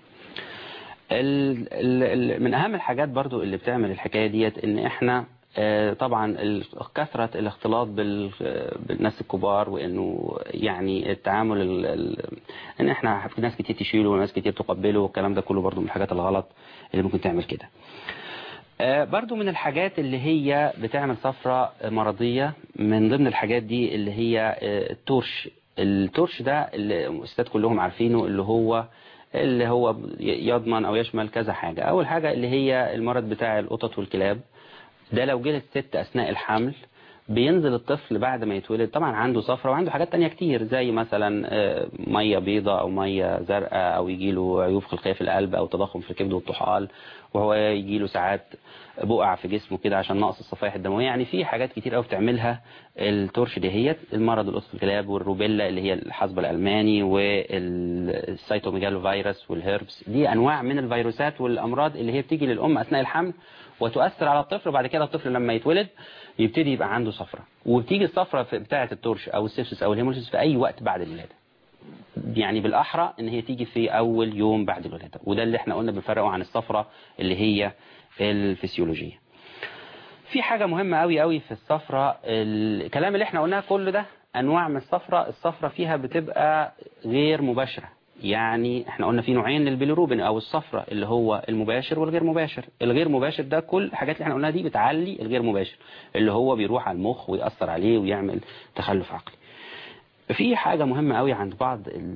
[SPEAKER 2] ال ال ال من اهم الحاجات برضو اللي بتعمل الحكاية ديت ان احنا آه، طبعا ال- كثرة الاختلاط بال- آه، بالناس الكبار وانه يعني التعامل ال- ال- ان احنا في ناس كتير تشيله وناس كتير تقبله والكلام ده كله برضو من الحاجات الغلط اللي ممكن تعمل كده آه، برضو من الحاجات اللي هي بتعمل صفرة مرضية من ضمن الحاجات دي اللي هي آه، التورش التورش ده اللي الستات كلهم عارفينه اللي هو اللي هو يضمن او يشمل كذا حاجة اول حاجة اللي هي المرض بتاع القطط والكلاب ده لو جه الست اثناء الحمل بينزل الطفل بعد ما يتولد طبعا عنده صفرة وعنده حاجات تانية كتير زي مثلا آه، مية بيضة او مية زرقاء او يجيله عيوب خلقية في القلب او تضخم في الكبد والطحال وهو يجيله ساعات بقع في جسمه كده عشان نقص الصفائح الدموية يعني في حاجات كتير قوي بتعملها التورش دهيت المرض القطط الكلاب والروبيلا اللي هي الحصبة الألماني والسيتوميجالو فيروس والهيربس دي أنواع من الفيروسات والأمراض اللي هي بتيجي للأم أثناء الحمل وتؤثر على الطفل وبعد كده الطفل لما يتولد يبتدي يبقى عنده صفرة وبتيجي الصفرة في- بتاعة التورش أو السيبسس أو الهيموليسيس في أي وقت بعد الولادة يعني بالأحرى إن هي تيجي في أول يوم بعد الولادة وده اللي احنا قلنا بنفرقه عن الصفرة اللي هي الفسيولوجية في حاجة مهمة قوي قوي في الصفرة الكلام اللي احنا قلناه كله ده أنواع من الصفرة الصفرة فيها بتبقى غير مباشرة يعني احنا قلنا في نوعين للبيليروبين او الصفرة اللي هو المباشر والغير مباشر الغير مباشر ده كل الحاجات اللي احنا قلناها دي بتعلي الغير مباشر اللي هو بيروح على المخ ويأثر عليه ويعمل تخلف عقلي في حاجة مهمة قوي عند بعض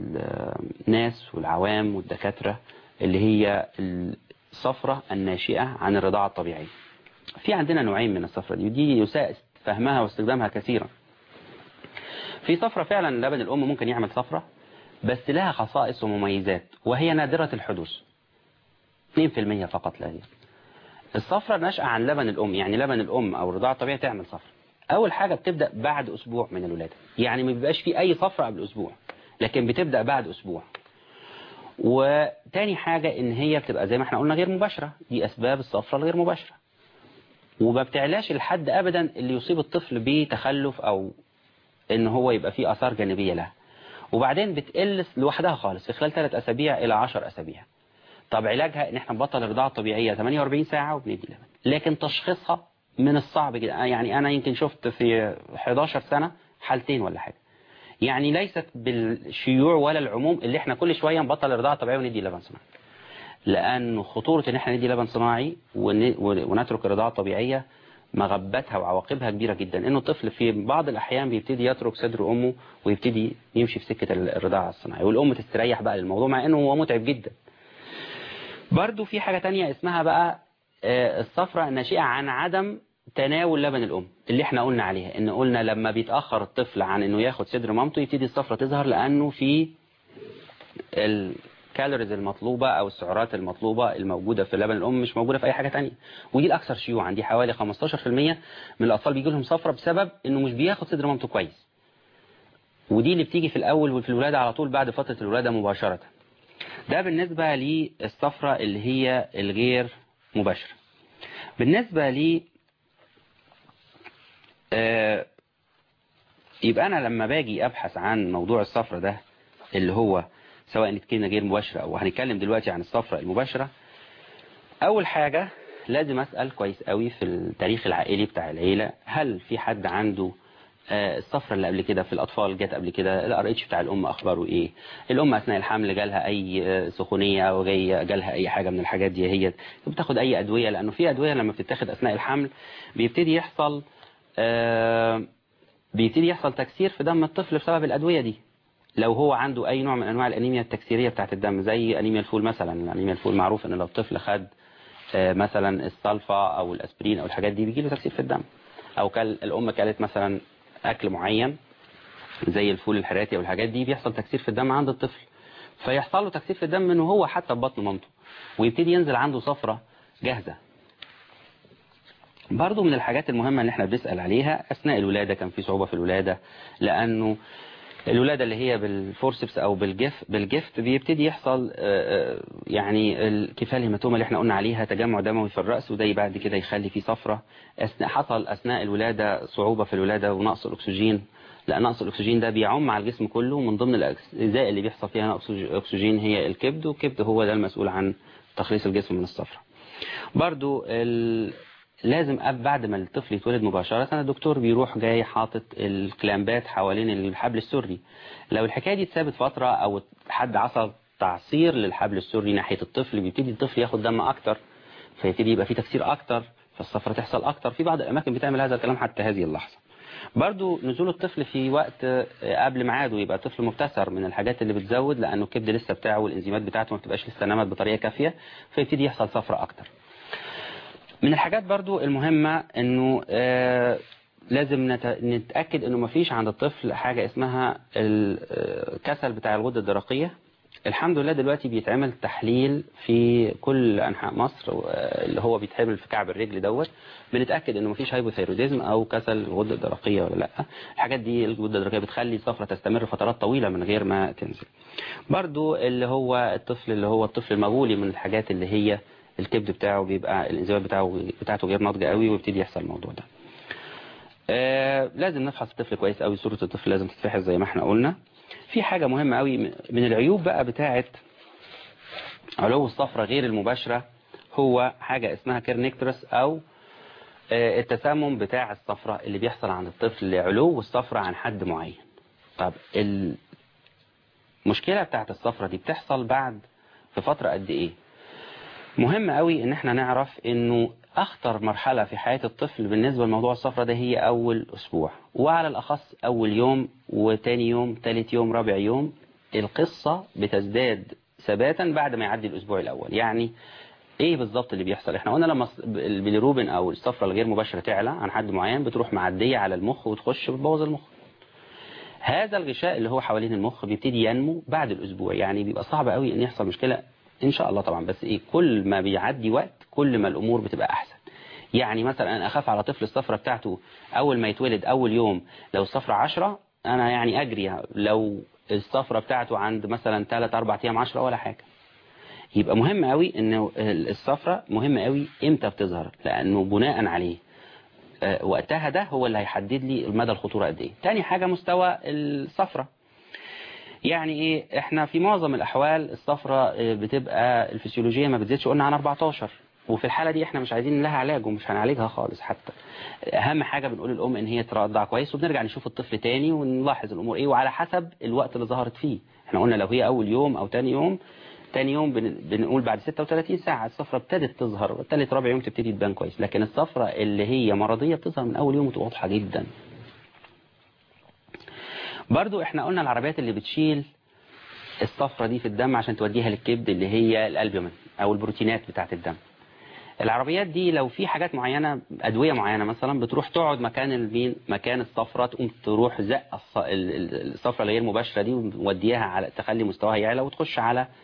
[SPEAKER 2] الناس والعوام والدكاترة اللي هي الصفرة الناشئة عن الرضاعة الطبيعية في عندنا نوعين من الصفرة دي ودي يساء فهمها واستخدامها كثيرا في صفرة فعلا لبن الأم ممكن يعمل صفرة بس لها خصائص ومميزات وهي نادرة الحدوث 2% فقط لا غير الصفرة نشأة عن لبن الأم يعني لبن الأم أو الرضاعة الطبيعية تعمل صفرة أول حاجة بتبدأ بعد أسبوع من الولادة يعني ما بيبقاش في أي صفرة قبل أسبوع لكن بتبدأ بعد أسبوع وتاني حاجة إن هي بتبقى زي ما احنا قلنا غير مباشرة دي أسباب الصفرة الغير مباشرة وما بتعلاش الحد أبدا اللي يصيب الطفل بتخلف أو إن هو يبقى فيه آثار جانبية لها وبعدين بتقل لوحدها خالص في خلال 3 أسابيع إلى 10 أسابيع طب علاجها إن احنا نبطل الرضاعة الطبيعية 48 ساعة وبندي لبن لكن تشخيصها من الصعب جدا يعني أنا يمكن شفت في 11 سنة حالتين ولا حاجة يعني ليست بالشيوع ولا العموم اللي احنا كل شوية نبطل الرضاعة الطبيعية وندي لبن صناعي لأن خطورة ان احنا ندي لبن صناعي ون- ونترك الرضاعة الطبيعية مغبتها وعواقبها كبيرة جدا انه الطفل في بعض الاحيان بيبتدي يترك صدر امه ويبتدي يمشي في سكة الرضاعة الصناعية والام تستريح بقى للموضوع مع انه هو متعب جدا برضو في حاجة تانية اسمها بقى آه، الصفرة الناشئة عن عدم تناول لبن الأم اللي احنا قلنا عليها ان قلنا لما بيتأخر الطفل عن انه ياخد صدر مامته يبتدي الصفرة تظهر لأنه في ال... الكالوريز المطلوبة او السعرات المطلوبة الموجودة في لبن الام مش موجودة في اي حاجة تانية ودي الاكثر شيوعا دي حوالي 15% من الاطفال بيجي لهم صفرة بسبب انه مش بياخد صدر مامته كويس ودي اللي بتيجي في الاول وفي الولادة على طول بعد فترة الولادة مباشرة ده بالنسبة للصفرة اللي هي الغير مباشرة بالنسبة ل آه، يبقى انا لما باجي ابحث عن موضوع الصفرة ده اللي هو سواء كان غير مباشرة او هنتكلم دلوقتي عن الصفرة المباشرة اول حاجة لازم اسأل كويس قوي في التاريخ العائلي بتاع العيلة هل في حد عنده آه، الصفرة اللي قبل كده في الأطفال جت قبل كده الار اتش بتاع الأم أخباره إيه الأم أثناء الحمل جالها أي آه، سخونية أو جاي جالها أي حاجة من الحاجات دي هي بتاخد أي أدوية لأنه في أدوية لما بتتاخد أثناء الحمل بيبتدي يحصل آه، بيبتدي يحصل تكسير في دم الطفل بسبب الأدوية دي لو هو عنده أي نوع من أنواع الأنيميا التكسيرية بتاعت الدم زي أنيميا الفول مثلا أنيميا الفول معروف إن لو الطفل خد آه، مثلا الصلفة أو الأسبرين أو الحاجات دي بيجي له تكسير في الدم أو كل الأم كلت مثلا أكل معين زي الفول الحراتي أو الحاجات دي بيحصل تكسير في الدم عند الطفل فيحصل له تكسير في الدم من وهو حتى في بطن مامته ويبتدي ينزل عنده صفرة جاهزة برضو من الحاجات المهمة اللي احنا بنسأل عليها أثناء الولادة كان في صعوبة في الولادة لأنه الولادة اللي هي بالفورسبس أو بالجف بالجفت بيبتدي يحصل آه، آه، يعني الكفاية الهيماتوما اللي احنا قلنا عليها تجمع دموي في الرأس وده بعد كده يخلي فيه صفرة أثناء حصل أثناء الولادة صعوبة في الولادة ونقص الأكسجين لأن نقص الأكسجين ده بيعم على الجسم كله ومن ضمن الأجزاء اللي بيحصل فيها نقص الأكسجين هي الكبد والكبد هو ده المسؤول عن تخليص الجسم من الصفرة برضو ال... لازم أب بعد ما الطفل يتولد مباشرة الدكتور بيروح جاي حاطط الكلامبات حوالين الحبل السري لو الحكاية دي اتثابت فترة أو حد عصر تعصير للحبل السري ناحية الطفل بيبتدي الطفل ياخد دم أكتر فيبتدي يبقى فيه تكسير أكتر فالصفرة تحصل أكتر في بعض الأماكن بتعمل هذا الكلام حتى هذه اللحظة برضو نزول الطفل في وقت قبل ميعاده يبقى طفل مبتسر من الحاجات اللي بتزود لأنه الكبد لسه بتاعه والإنزيمات بتاعته ما بتبقاش لسه نمت بطريقة كافية فيبتدي يحصل صفرة أكتر من الحاجات برضو المهمة انه آه لازم نت- نتأكد انه مفيش عند الطفل حاجة اسمها الكسل بتاع الغدة الدرقية الحمد لله دلوقتي بيتعمل تحليل في كل انحاء مصر آه، اللي هو بيتعمل في كعب الرجل دوت بنتاكد انه مفيش هايبوثايروديزم او كسل الغده الدرقيه ولا لا الحاجات دي الغده الدرقيه بتخلي الصفرة تستمر فترات طويله من غير ما تنزل برضو اللي هو الطفل اللي هو الطفل المغولي من الحاجات اللي هي الكبد بتاعه بيبقى الانزيمات بتاعه بتاعته غير ناضجه قوي ويبتدي يحصل الموضوع ده آه لازم نفحص الطفل كويس قوي صوره الطفل لازم تتفحص زي ما احنا قلنا في حاجه مهمه قوي من العيوب بقى بتاعه علو الصفرة غير المباشرة هو حاجة اسمها كيرنيكترس او آه، التسمم بتاع الصفرة اللي بيحصل عند الطفل لعلو الصفرة عن حد معين طب المشكلة بتاعت الصفرة دي بتحصل بعد في فترة قد ايه مهم قوي ان احنا نعرف انه اخطر مرحلة في حياة الطفل بالنسبة لموضوع الصفرة ده هي اول اسبوع وعلى الاخص اول يوم وتاني يوم تالت يوم رابع يوم القصة بتزداد ثباتا بعد ما يعدي الاسبوع الاول يعني ايه بالظبط اللي بيحصل احنا قلنا لما الص- البيليروبين او الصفرة الغير مباشرة تعلى عن حد معين بتروح معدية على المخ وتخش بتبوظ المخ هذا الغشاء اللي هو حوالين المخ بيبتدي ينمو بعد الاسبوع يعني بيبقى صعب قوي ان يحصل مشكلة ان شاء الله طبعا بس ايه كل ما بيعدي وقت كل ما الامور بتبقى احسن يعني مثلا انا اخاف على طفل الصفرة بتاعته اول ما يتولد اول يوم لو الصفرة عشرة انا يعني اجري لو الصفرة بتاعته عند مثلا 3 4 ايام 10 ولا حاجة يبقى مهم قوي ان الصفرة مهم قوي امتى بتظهر لانه بناء عليه آه، وقتها ده هو اللي هيحدد لي مدى الخطورة قد ايه تاني حاجة مستوى الصفرة يعني ايه احنا في معظم الاحوال الصفرة آه، بتبقى الفسيولوجية ما بتزيدش قلنا عن 14 وفي الحالة دي احنا مش عايزين لها علاج ومش هنعالجها خالص حتى اهم حاجة بنقول للام ان هي ترضع كويس وبنرجع نشوف الطفل تاني ونلاحظ الامور ايه وعلى حسب الوقت اللي ظهرت فيه احنا قلنا لو هي اول يوم او تاني يوم تاني يوم بن- بنقول بعد 36 ساعة الصفرة ابتدت تظهر تالت رابع يوم تبتدي تبان كويس لكن الصفرة اللي هي مرضية بتظهر من اول يوم وتبقى واضحة جدا برضو احنا قلنا العربيات اللي بتشيل الصفرة دي في الدم عشان توديها للكبد اللي هي الالبومين او البروتينات بتاعت الدم العربيات دي لو في حاجات معينة أدوية معينة مثلا بتروح تقعد مكان المين مكان الصفرة تقوم تروح زق الص- ال- ال- الصفرة الغير مباشرة دي وتوديها على تخلي مستواها يعلى وتخش على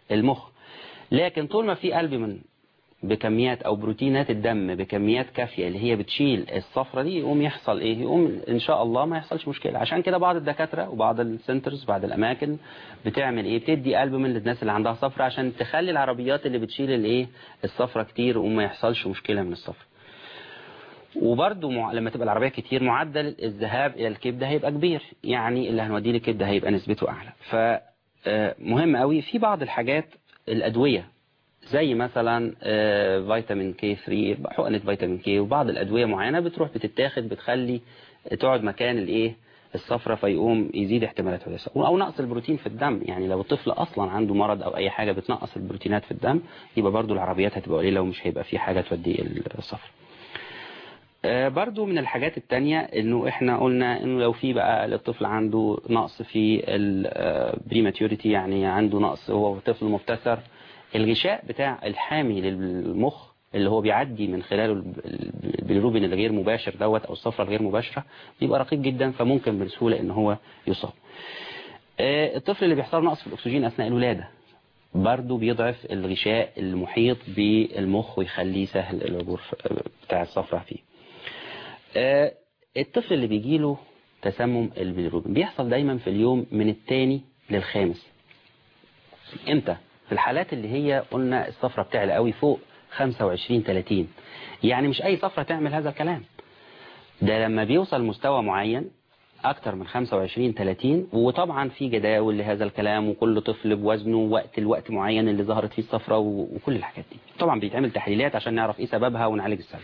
[SPEAKER 2] المخ لكن طول ما في البومين بكميات او بروتينات الدم بكميات كافية اللي هي بتشيل الصفرة دي يقوم يحصل ايه يقوم ان شاء الله ما يحصلش مشكلة عشان كده بعض الدكاترة وبعض السنترز بعض الاماكن بتعمل ايه بتدي البومين للناس اللي عندها صفرة عشان تخلي العربيات اللي بتشيل الايه الصفرة كتير وما يحصلش مشكلة من الصفرة وبرده مع... لما تبقى العربية كتير معدل الذهاب إلى الكبدة هيبقى كبير يعني اللي هنوديه للكبدة هيبقى نسبته أعلى فمهم قوي في بعض الحاجات الأدوية زي مثلا آه، فيتامين كي 3 حقنة فيتامين كي وبعض الأدوية معينة بتروح بتتاخد بتخلي تقعد مكان الإيه الصفرة فيقوم يزيد احتمالات حدوثها أو نقص البروتين في الدم يعني لو الطفل أصلا عنده مرض أو أي حاجة بتنقص البروتينات في الدم يبقى برضو العربيات هتبقى قليلة ومش هيبقى في حاجة تودي الصفرة آه، برضو من الحاجات التانية انه احنا قلنا انه لو في بقى للطفل عنده نقص في البريماتيوريتي يعني عنده نقص هو طفل مبتسر الغشاء بتاع الحامي للمخ اللي هو بيعدي من خلاله الب- البيليروبين الغير مباشر دوت او الصفرة الغير مباشرة بيبقى رقيق جدا فممكن بسهولة ان هو يصاب آه، الطفل اللي بيحصل له نقص في الاكسجين اثناء الولادة برضه بيضعف الغشاء المحيط بالمخ ويخليه سهل العبور بتاع الصفرة فيه آه، الطفل اللي بيجيله تسمم البيليروبين بيحصل دايما في اليوم من الثاني للخامس امتى في الحالات اللي هي قلنا الصفرة بتعلى قوي فوق 25 30 يعني مش اي صفرة تعمل هذا الكلام ده لما بيوصل مستوى معين اكتر من 25 30 وطبعا في جداول لهذا الكلام وكل طفل بوزنه وقت الوقت معين اللي ظهرت فيه الصفرة و- وكل الحاجات دي طبعا بيتعمل تحليلات عشان نعرف ايه سببها ونعالج السبب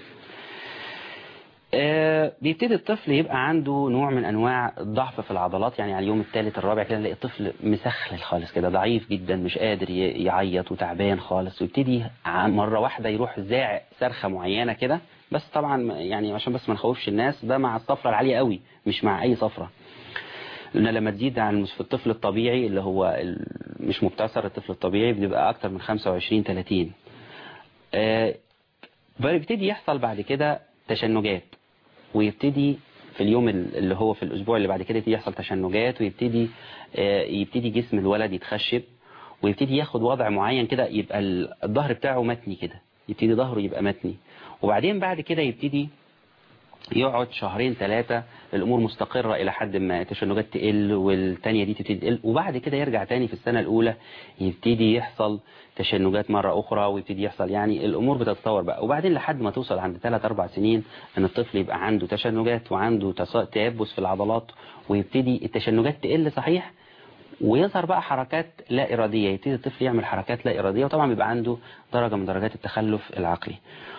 [SPEAKER 2] آه، بيبتدي الطفل يبقى عنده نوع من انواع الضعف في العضلات يعني على اليوم الثالث الرابع كده نلاقي الطفل مسخل خالص كده ضعيف جدا مش قادر ي- يعيط وتعبان خالص ويبتدي ع- مره واحده يروح زاعق صرخه معينه كده بس طبعا ما- يعني عشان بس ما نخوفش الناس ده مع الصفرة العاليه قوي مش مع اي صفرة لان لما تزيد عن المس- في الطفل الطبيعي اللي هو ال- مش مبتسر الطفل الطبيعي بيبقى اكتر من 25 30 آه، بيبتدي يحصل بعد كده تشنجات ويبتدي في اليوم ال- اللي هو في الأسبوع اللي بعد كده يبتدي يحصل تشنجات ويبتدي آه، يبتدي جسم الولد يتخشب ويبتدي ياخد وضع معين كده يبقى ال- الظهر بتاعه متني كده يبتدي ظهره يبقى متني وبعدين بعد كده يبتدي يقعد شهرين ثلاثة الأمور مستقرة إلى حد ما التشنجات تقل والتانية دي تبتدي تقل وبعد كده يرجع تاني في السنة الأولى يبتدي يحصل تشنجات مرة أخرى ويبتدي يحصل يعني الأمور بتتطور بقى وبعدين لحد ما توصل عند ثلاث أربع سنين أن الطفل يبقى عنده تشنجات وعنده تص- تيبس في العضلات ويبتدي التشنجات تقل صحيح ويظهر بقى حركات لا إرادية يبتدي الطفل يعمل حركات لا إرادية وطبعا بيبقى عنده درجة من درجات التخلف العقلي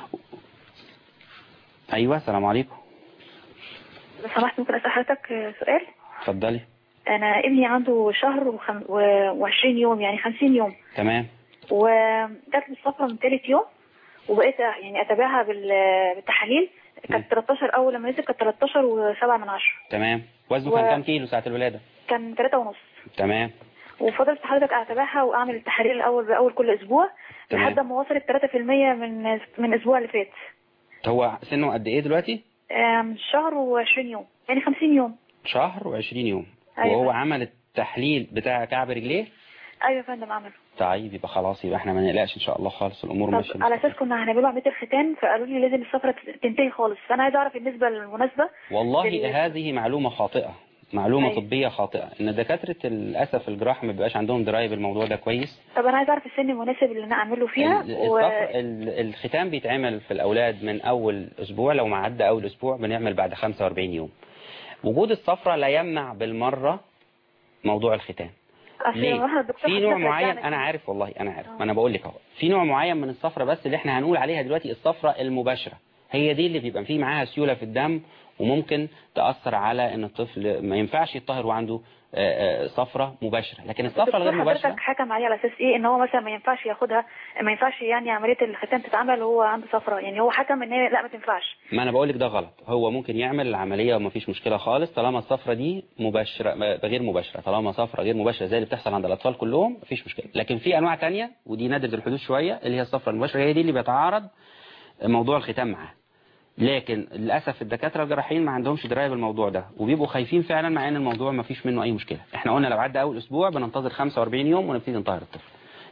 [SPEAKER 2] أيوة السلام عليكم
[SPEAKER 7] لو سمحت ممكن اسال حضرتك سؤال
[SPEAKER 2] اتفضلي
[SPEAKER 7] انا ابني عنده شهر وخم... و... وعشرين يوم يعني خمسين يوم
[SPEAKER 2] تمام
[SPEAKER 7] وجات له الصفرة من ثالث يوم وبقيت يعني اتابعها بال... بالتحاليل كانت 13 اول لما نزل كانت 13 و7 من عشرة
[SPEAKER 2] تمام وزنه
[SPEAKER 7] و-
[SPEAKER 2] كان كام كيلو ساعة الولادة
[SPEAKER 7] كان 3 ونص
[SPEAKER 2] تمام
[SPEAKER 7] وفضلت حضرتك اتابعها واعمل التحاليل الاول باول كل اسبوع
[SPEAKER 2] تمام.
[SPEAKER 7] لحد ما وصلت 3% من من الاسبوع اللي فات
[SPEAKER 2] هو سنه قد ايه دلوقتي
[SPEAKER 7] آم، شهر و20 يوم يعني 50 يوم
[SPEAKER 2] شهر وعشرين يوم
[SPEAKER 7] أيوة.
[SPEAKER 2] وهو عمل التحليل بتاع كعب رجليه
[SPEAKER 7] ايوه يا فندم عمله
[SPEAKER 2] طيب يبقى خلاص يبقى احنا ما نقلقش ان شاء الله خالص الامور
[SPEAKER 7] طب
[SPEAKER 2] ماشيه
[SPEAKER 7] على اساس كنا هنعمله عمليه الختان فقالوا لي لازم الصفرة تنتهي خالص فانا عايزه اعرف النسبه المناسبه
[SPEAKER 2] والله
[SPEAKER 7] لل-
[SPEAKER 2] هذه معلومة خاطئة معلومة
[SPEAKER 7] أيوة.
[SPEAKER 2] طبية خاطئة ان دكاترة للاسف الجراحة ما بيبقاش عندهم دراية بالموضوع ده كويس
[SPEAKER 7] طب انا عايزه اعرف السن المناسب اللي انا اعمله فيها
[SPEAKER 2] ال-
[SPEAKER 7] و...
[SPEAKER 2] الصفر ال- الختان بيتعمل في الاولاد من اول اسبوع لو ما عدى اول اسبوع بنعمل بعد 45 يوم وجود الصفرة لا يمنع بالمرة موضوع الختان
[SPEAKER 7] أصل
[SPEAKER 2] ليه؟
[SPEAKER 7] لما الدكتور
[SPEAKER 2] في نوع
[SPEAKER 7] حضرتك
[SPEAKER 2] معين
[SPEAKER 7] رجعني-
[SPEAKER 2] انا عارف والله انا عارف
[SPEAKER 7] آه.
[SPEAKER 2] ما انا بقول لك اهو في نوع معين من الصفرة بس اللي احنا هنقول عليها دلوقتي الصفرة المباشرة هي دي اللي بيبقى فيه معاها سيولة في الدم وممكن تأثر على ان الطفل ما ينفعش يطهر وعنده آه، آه، صفرة مباشرة لكن الصفرة
[SPEAKER 7] الدكتور
[SPEAKER 2] الغير مباشرة
[SPEAKER 7] حضرتك حكم عليه على اساس ايه ان هو مثلا ما ينفعش ياخدها ما ينفعش يعني عمليه الختان تتعمل وهو عنده صفرة يعني هو حكم ان هي لا ما تنفعش
[SPEAKER 2] ما انا بقول لك ده غلط هو ممكن يعمل العملية وما فيش مشكلة خالص طالما الصفرة دي مباشرة ما- غير مباشرة طالما صفرة غير مباشرة زي اللي بتحصل عند الاطفال كلهم مفيش مشكلة لكن في انواع تانية ودي نادرة الحدوث شوية اللي هي الصفرة المباشرة هي دي اللي بيتعارض موضوع الختان معاها لكن للاسف الدكاتره الجراحيين ما عندهمش درايه بالموضوع ده وبيبقوا خايفين فعلا مع ان الموضوع ما فيش منه اي مشكله احنا قلنا لو عدى اول اسبوع بننتظر 45 يوم ونبتدي نطهر الطفل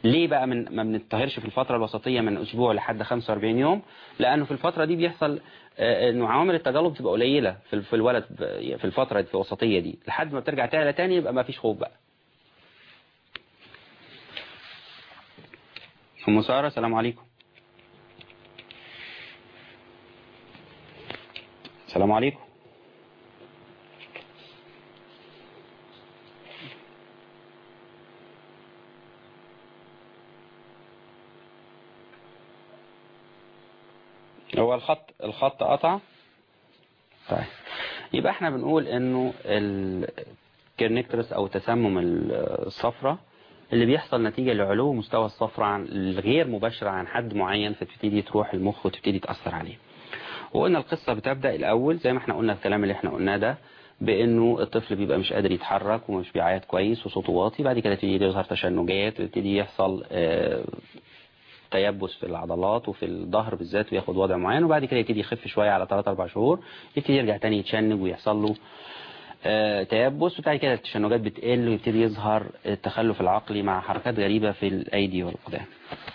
[SPEAKER 2] ليه بقى من ما بنتطهرش في الفترة الوسطية من أسبوع لحد 45 يوم لأنه في الفترة دي بيحصل آه، إنه عوامل التجلط بتبقى قليلة في في الولد ب- في الفترة في الوسطية دي لحد ما بترجع تعلى تاني يبقى ما فيش خوف بقى أم سارة السلام عليكم السلام عليكم هو الخط الخط قطع طيب يبقى احنا بنقول انه الكيرنيكترس او تسمم الصفرة اللي بيحصل نتيجة لعلو مستوى الصفرة عن الغير مباشرة عن حد معين فتبتدي تروح المخ وتبتدي تأثر عليه وقلنا القصة بتبدأ الأول زي ما احنا قلنا الكلام اللي احنا قلناه ده بانه الطفل بيبقى مش قادر يتحرك ومش بيعيط كويس وصوته واطي بعد كده تبتدي يظهر تشنجات ويبتدي يحصل آه، تيبس في العضلات وفي الظهر بالذات وياخد وضع معين وبعد كده يبتدي يخف شوية على 3 4 شهور يبتدي يرجع تاني يتشنج ويحصل له آه، تيبس وبعد كده التشنجات بتقل ويبتدي يظهر التخلف العقلي مع حركات غريبة في الأيدي والأقدام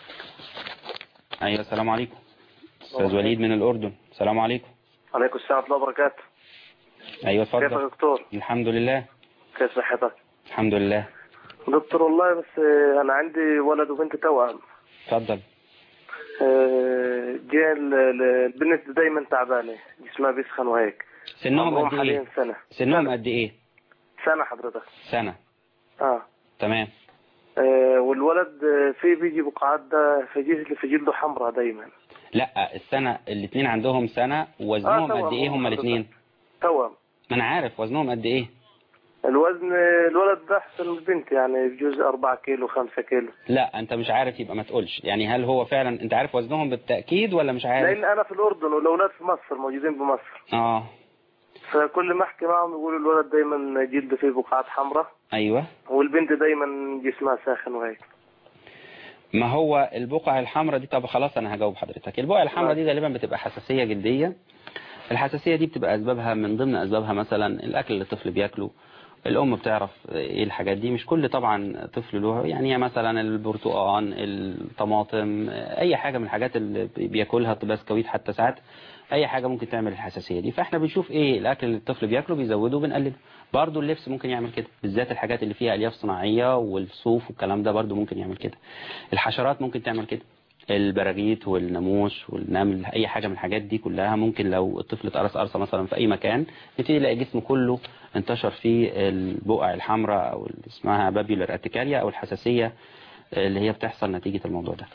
[SPEAKER 2] أيوة السلام عليكم أستاذ وليد من الأردن السلام عليكم
[SPEAKER 8] عليكم السلام ورحمة الله وبركاته
[SPEAKER 2] أيوة
[SPEAKER 8] كيفك يا
[SPEAKER 2] اتفضل
[SPEAKER 8] دكتور
[SPEAKER 2] الحمد لله
[SPEAKER 8] كيف صحتك
[SPEAKER 2] الحمد لله
[SPEAKER 8] دكتور والله بس آه، أنا عندي ولد وبنت توأم
[SPEAKER 2] اتفضل
[SPEAKER 8] آه، جاء ال- ال- البنت دايما تعبانة جسمها بيسخن وهيك
[SPEAKER 2] سنهم
[SPEAKER 8] عمرهم
[SPEAKER 2] قد
[SPEAKER 8] حاليا
[SPEAKER 2] إيه
[SPEAKER 8] سنة
[SPEAKER 2] سنهم قد إيه
[SPEAKER 8] سنة حضرتك
[SPEAKER 2] سنة
[SPEAKER 8] اه
[SPEAKER 2] تمام
[SPEAKER 8] آه، والولد آه، في بيجي بقعات ده في جلد في جلده حمراء دايما
[SPEAKER 2] لا السنة الاثنين عندهم سنة وزنهم
[SPEAKER 8] آه،
[SPEAKER 2] قد
[SPEAKER 8] توأم
[SPEAKER 2] ايه هما
[SPEAKER 8] حضرتك.
[SPEAKER 2] الاثنين
[SPEAKER 8] توأم
[SPEAKER 2] ما انا عارف وزنهم قد ايه
[SPEAKER 8] الوزن الولد ده أحسن من البنت يعني بجوز 4 كيلو 5 كيلو
[SPEAKER 2] لا انت مش عارف يبقى ما تقولش يعني هل هو فعلا انت عارف وزنهم بالتأكيد ولا مش عارف
[SPEAKER 8] لأن أنا في الأردن والأولاد في مصر موجودين بمصر
[SPEAKER 2] اه
[SPEAKER 8] فكل ما أحكي معهم يقولوا الولد دايما جلده فيه بقعات حمراء
[SPEAKER 2] ايوه
[SPEAKER 8] والبنت دايما جسمها ساخن وهيك
[SPEAKER 2] ما هو البقع الحمراء دي طب خلاص انا هجاوب حضرتك البقع الحمراء دي غالبا بتبقى حساسية جلدية الحساسية دي بتبقى اسبابها من ضمن اسبابها مثلا الاكل اللي الطفل بياكله الام بتعرف ايه الحاجات دي مش كل طبعا طفل له يعني مثلا البرتقال الطماطم اي حاجة من الحاجات اللي بياكلها البسكويت حتى ساعات اي حاجة ممكن تعمل الحساسية دي فاحنا بنشوف ايه الاكل اللي الطفل بياكله بيزوده وبنقلله برضه اللبس ممكن يعمل كده بالذات الحاجات اللي فيها الياف صناعية والصوف والكلام ده برضه ممكن يعمل كده الحشرات ممكن تعمل كده البراغيث والناموس والنمل اي حاجة من الحاجات دي كلها ممكن لو الطفل اتقرص قرصة مثلا في اي مكان يبتدي يلاقي جسمه كله انتشر فيه البقع الحمراء او اللي اسمها بابيولار اتيكاريا او الحساسية اللي هي بتحصل نتيجة الموضوع ده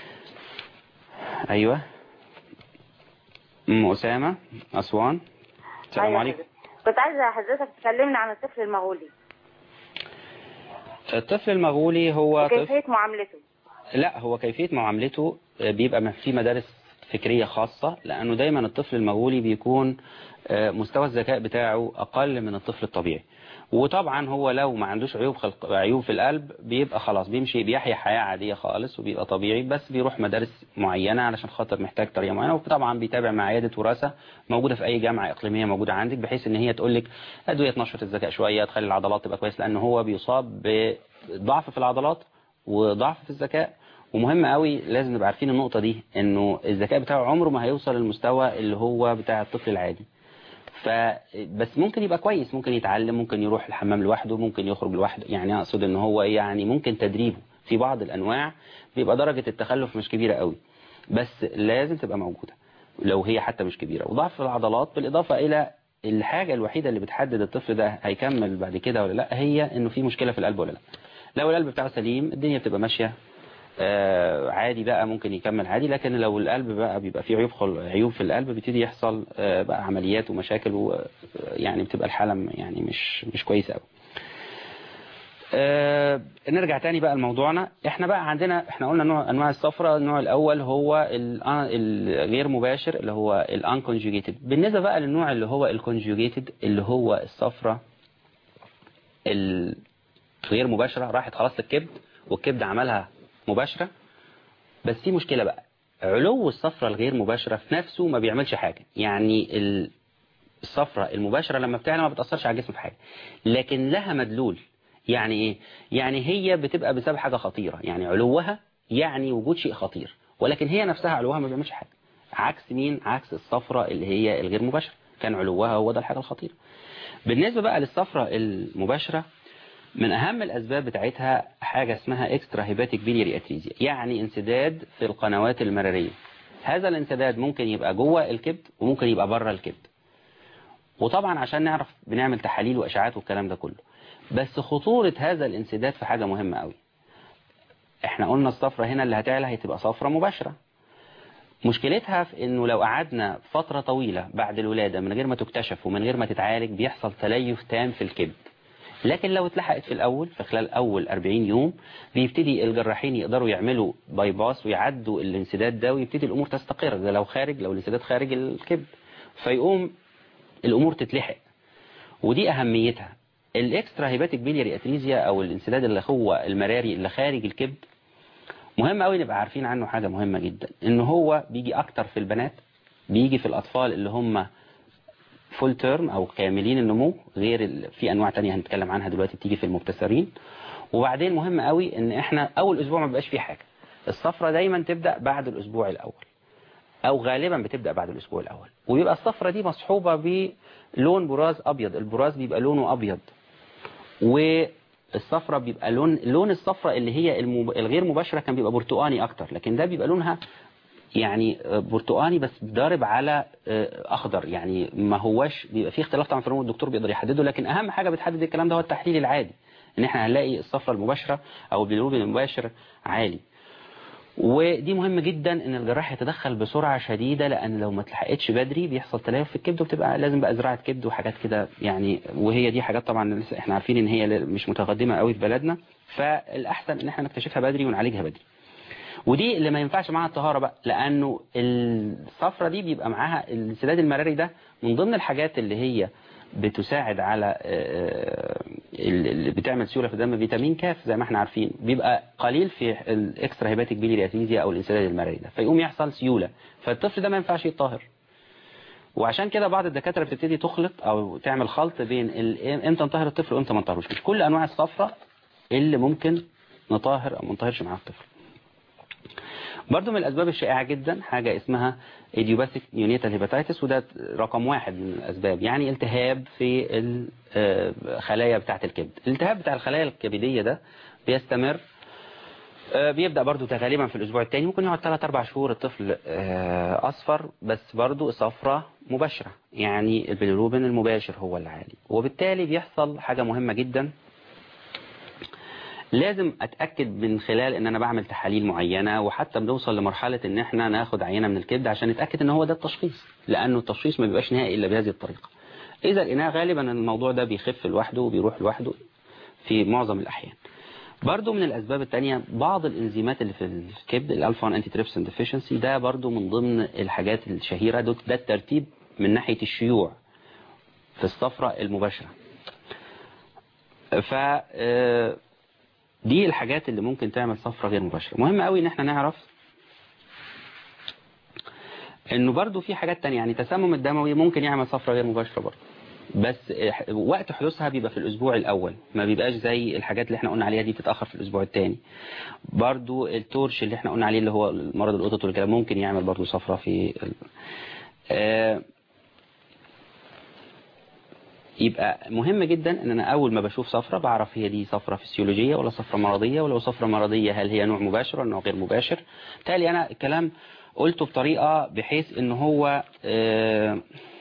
[SPEAKER 2] ايوه ام اسامة اسوان السلام
[SPEAKER 9] أيوة
[SPEAKER 2] عليكم
[SPEAKER 9] حضرتك. كنت عايزة حضرتك تكلمنا عن الطفل المغولي
[SPEAKER 2] الطفل المغولي هو طفل
[SPEAKER 9] وكيفية معاملته
[SPEAKER 2] لا هو كيفية معاملته بيبقى في مدارس فكرية خاصة لأنه دايما الطفل المغولي بيكون آه، مستوى الذكاء بتاعه أقل من الطفل الطبيعي وطبعا هو لو ما عندوش عيوب خلق عيوب في القلب بيبقى خلاص بيمشي بيحيا حياة عادية خالص وبيبقى طبيعي بس بيروح مدارس معينة علشان خاطر محتاج طريقة معينة وطبعا بيتابع مع عيادة وراثة موجودة في أي جامعة إقليمية موجودة عندك بحيث إن هي تقول لك أدوية تنشط الذكاء شوية تخلي العضلات تبقى كويس لأن هو بيصاب بضعف في العضلات وضعف في الذكاء ومهم قوي لازم نبقى عارفين النقطة دي انه الذكاء بتاعه عمره ما هيوصل للمستوى اللي هو بتاع الطفل العادي فبس ممكن يبقى كويس ممكن يتعلم ممكن يروح الحمام لوحده ممكن يخرج لوحده يعني اقصد ان هو يعني ممكن تدريبه في بعض الانواع بيبقى درجة التخلف مش كبيرة قوي بس لازم تبقى موجودة لو هي حتى مش كبيرة وضعف العضلات بالاضافة الى الحاجة الوحيدة اللي بتحدد الطفل ده هيكمل بعد كده ولا لا هي انه في مشكلة في القلب ولا لا لو القلب بتاعه سليم الدنيا بتبقى ماشية آه عادي بقى ممكن يكمل عادي لكن لو القلب بقى بيبقى فيه عيوب خل... عيوب في القلب بيبتدي يحصل آه بقى عمليات ومشاكل و... يعني بتبقى الحالة م- يعني مش مش كويسة قوي آه نرجع تاني بقى لموضوعنا احنا بقى عندنا احنا قلنا نوع انواع الصفرة النوع الاول هو ال- الغير مباشر اللي هو الانكونجوجيتد بالنسبة بقى للنوع اللي هو الكونجوجيتد اللي هو الصفرة الغير مباشرة راحت خلاص للكبد والكبد عملها مباشرة بس في مشكلة بقى علو الصفرة الغير مباشرة في نفسه ما بيعملش حاجة يعني ال- الصفرة المباشرة لما بتعلى ما بتأثرش على الجسم في حاجة لكن لها مدلول يعني ايه يعني هي بتبقى بسبب حاجة خطيرة يعني علوها يعني وجود شيء خطير ولكن هي نفسها علوها ما بيعملش حاجة عكس مين عكس الصفرة اللي هي الغير مباشرة كان علوها هو ده الحاجة الخطيرة بالنسبة بقى للصفرة المباشرة من أهم الأسباب بتاعتها حاجة اسمها اكسترا هيباتيك بيليري اتريزيا يعني انسداد في القنوات المرارية هذا الانسداد ممكن يبقى جوه الكبد وممكن يبقى بره الكبد وطبعا عشان نعرف بنعمل تحاليل واشعاعات والكلام ده كله بس خطورة هذا الانسداد في حاجة مهمة قوي احنا قلنا الصفرة هنا اللي هتعلى هتبقى صفرة مباشرة مشكلتها في انه لو قعدنا فترة طويلة بعد الولادة من غير ما تكتشف ومن غير ما تتعالج بيحصل تليف تام في الكبد لكن لو اتلحقت في الاول في خلال اول 40 يوم بيبتدي الجراحين يقدروا يعملوا باي باس ويعدوا الانسداد ده ويبتدي الامور تستقر ده لو خارج لو الانسداد خارج الكبد فيقوم الامور تتلحق ودي اهميتها الاكسترا هيباتيك بيلياري اتريزيا او الانسداد اللي هو المراري اللي خارج الكبد مهم قوي نبقى عارفين عنه حاجة مهمة جدا ان هو بيجي اكتر في البنات بيجي في الاطفال اللي هم فول تيرم او كاملين النمو غير ال... في انواع تانية هنتكلم عنها دلوقتي بتيجي في المبتسرين وبعدين مهم قوي ان احنا اول اسبوع ما بيبقاش فيه حاجة الصفرة دايما تبدأ بعد الاسبوع الاول او غالبا بتبدأ بعد الاسبوع الاول ويبقى الصفرة دي مصحوبة بلون براز ابيض البراز بيبقى لونه ابيض والصفرة بيبقى لون لون الصفرة اللي هي المب... الغير مباشرة كان بيبقى برتقاني اكتر لكن ده بيبقى لونها يعني برتقاني بس ضارب على اخضر يعني ما هواش بيبقى فيه اختلاف طبعا في اللون الدكتور بيقدر يحدده لكن اهم حاجة بتحدد الكلام ده هو التحليل العادي ان احنا هنلاقي الصفرة المباشرة او البيلروبين المباشر عالي ودي مهم جدا ان الجراح يتدخل بسرعة شديدة لان لو ما اتلحقتش بدري بيحصل تليف في الكبد وبتبقى لازم بقى زراعة كبد وحاجات كده يعني وهي دي حاجات طبعا لسه احنا عارفين ان هي مش متقدمة قوي في بلدنا فالاحسن ان احنا نكتشفها بدري ونعالجها بدري ودي اللي ما ينفعش معاها الطهارة بقى لانه الصفرة دي بيبقى معاها الانسداد المراري ده من ضمن الحاجات اللي هي بتساعد على اللي بتعمل سيولة في الدم فيتامين كاف زي ما احنا عارفين بيبقى قليل في الاكسترا هيباتيك بيلي اتريزيا او الانسداد المراري ده فيقوم يحصل سيولة فالطفل ده ما ينفعش يتطهر وعشان كده بعض الدكاترة بتبتدي تخلط او تعمل خلط بين امتى نطهر الطفل وامتى ما نطهروش مش كل انواع الصفرة اللي ممكن نطهر او ما نطهرش معاه الطفل برضو من الأسباب الشائعة جدا حاجة اسمها idiopathic neonatal hepatitis وده رقم واحد من الأسباب يعني التهاب في الخلايا بتاعة الكبد الالتهاب بتاع الخلايا الكبدية ده بيستمر بيبدأ برضو غالبا في الأسبوع الثاني ممكن يقعد 3 4 شهور الطفل أصفر بس برضو صفرة مباشرة يعني البيلروبين المباشر هو العالي وبالتالي بيحصل حاجة مهمة جدا لازم اتأكد من خلال ان انا بعمل تحاليل معينة وحتى بنوصل لمرحلة ان احنا ناخد عينة من الكبد عشان نتأكد ان هو ده التشخيص لانه التشخيص ما بيبقاش نهائي الا بهذه الطريقة اذا لقيناه غالبا الموضوع ده بيخف لوحده وبيروح لوحده في معظم الاحيان برضو من الاسباب التانية بعض الانزيمات اللي في الكبد الالفا انتي تريبسين ديفيشنسي ده برضو من ضمن الحاجات الشهيرة ده الترتيب من ناحية الشيوع في الصفرة المباشرة ف دي الحاجات اللي ممكن تعمل صفرة غير مباشرة مهم قوي ان احنا نعرف انه برضو في حاجات تانية يعني تسمم الدموي ممكن يعمل صفرة غير مباشرة برضو بس وقت حدوثها بيبقى في الاسبوع الاول ما بيبقاش زي الحاجات اللي احنا قلنا عليها دي بتتاخر في الاسبوع الثاني برضو التورش اللي احنا قلنا عليه اللي هو مرض القطط والكلام ممكن يعمل برضو صفرة في ال... آه يبقى مهم جدا ان انا اول ما بشوف صفرة بعرف هي دي صفرة فسيولوجية ولا صفرة مرضية ولو صفرة مرضية هل هي نوع مباشر ولا نوع غير مباشر بالتالي انا الكلام قلته بطريقة بحيث ان هو آه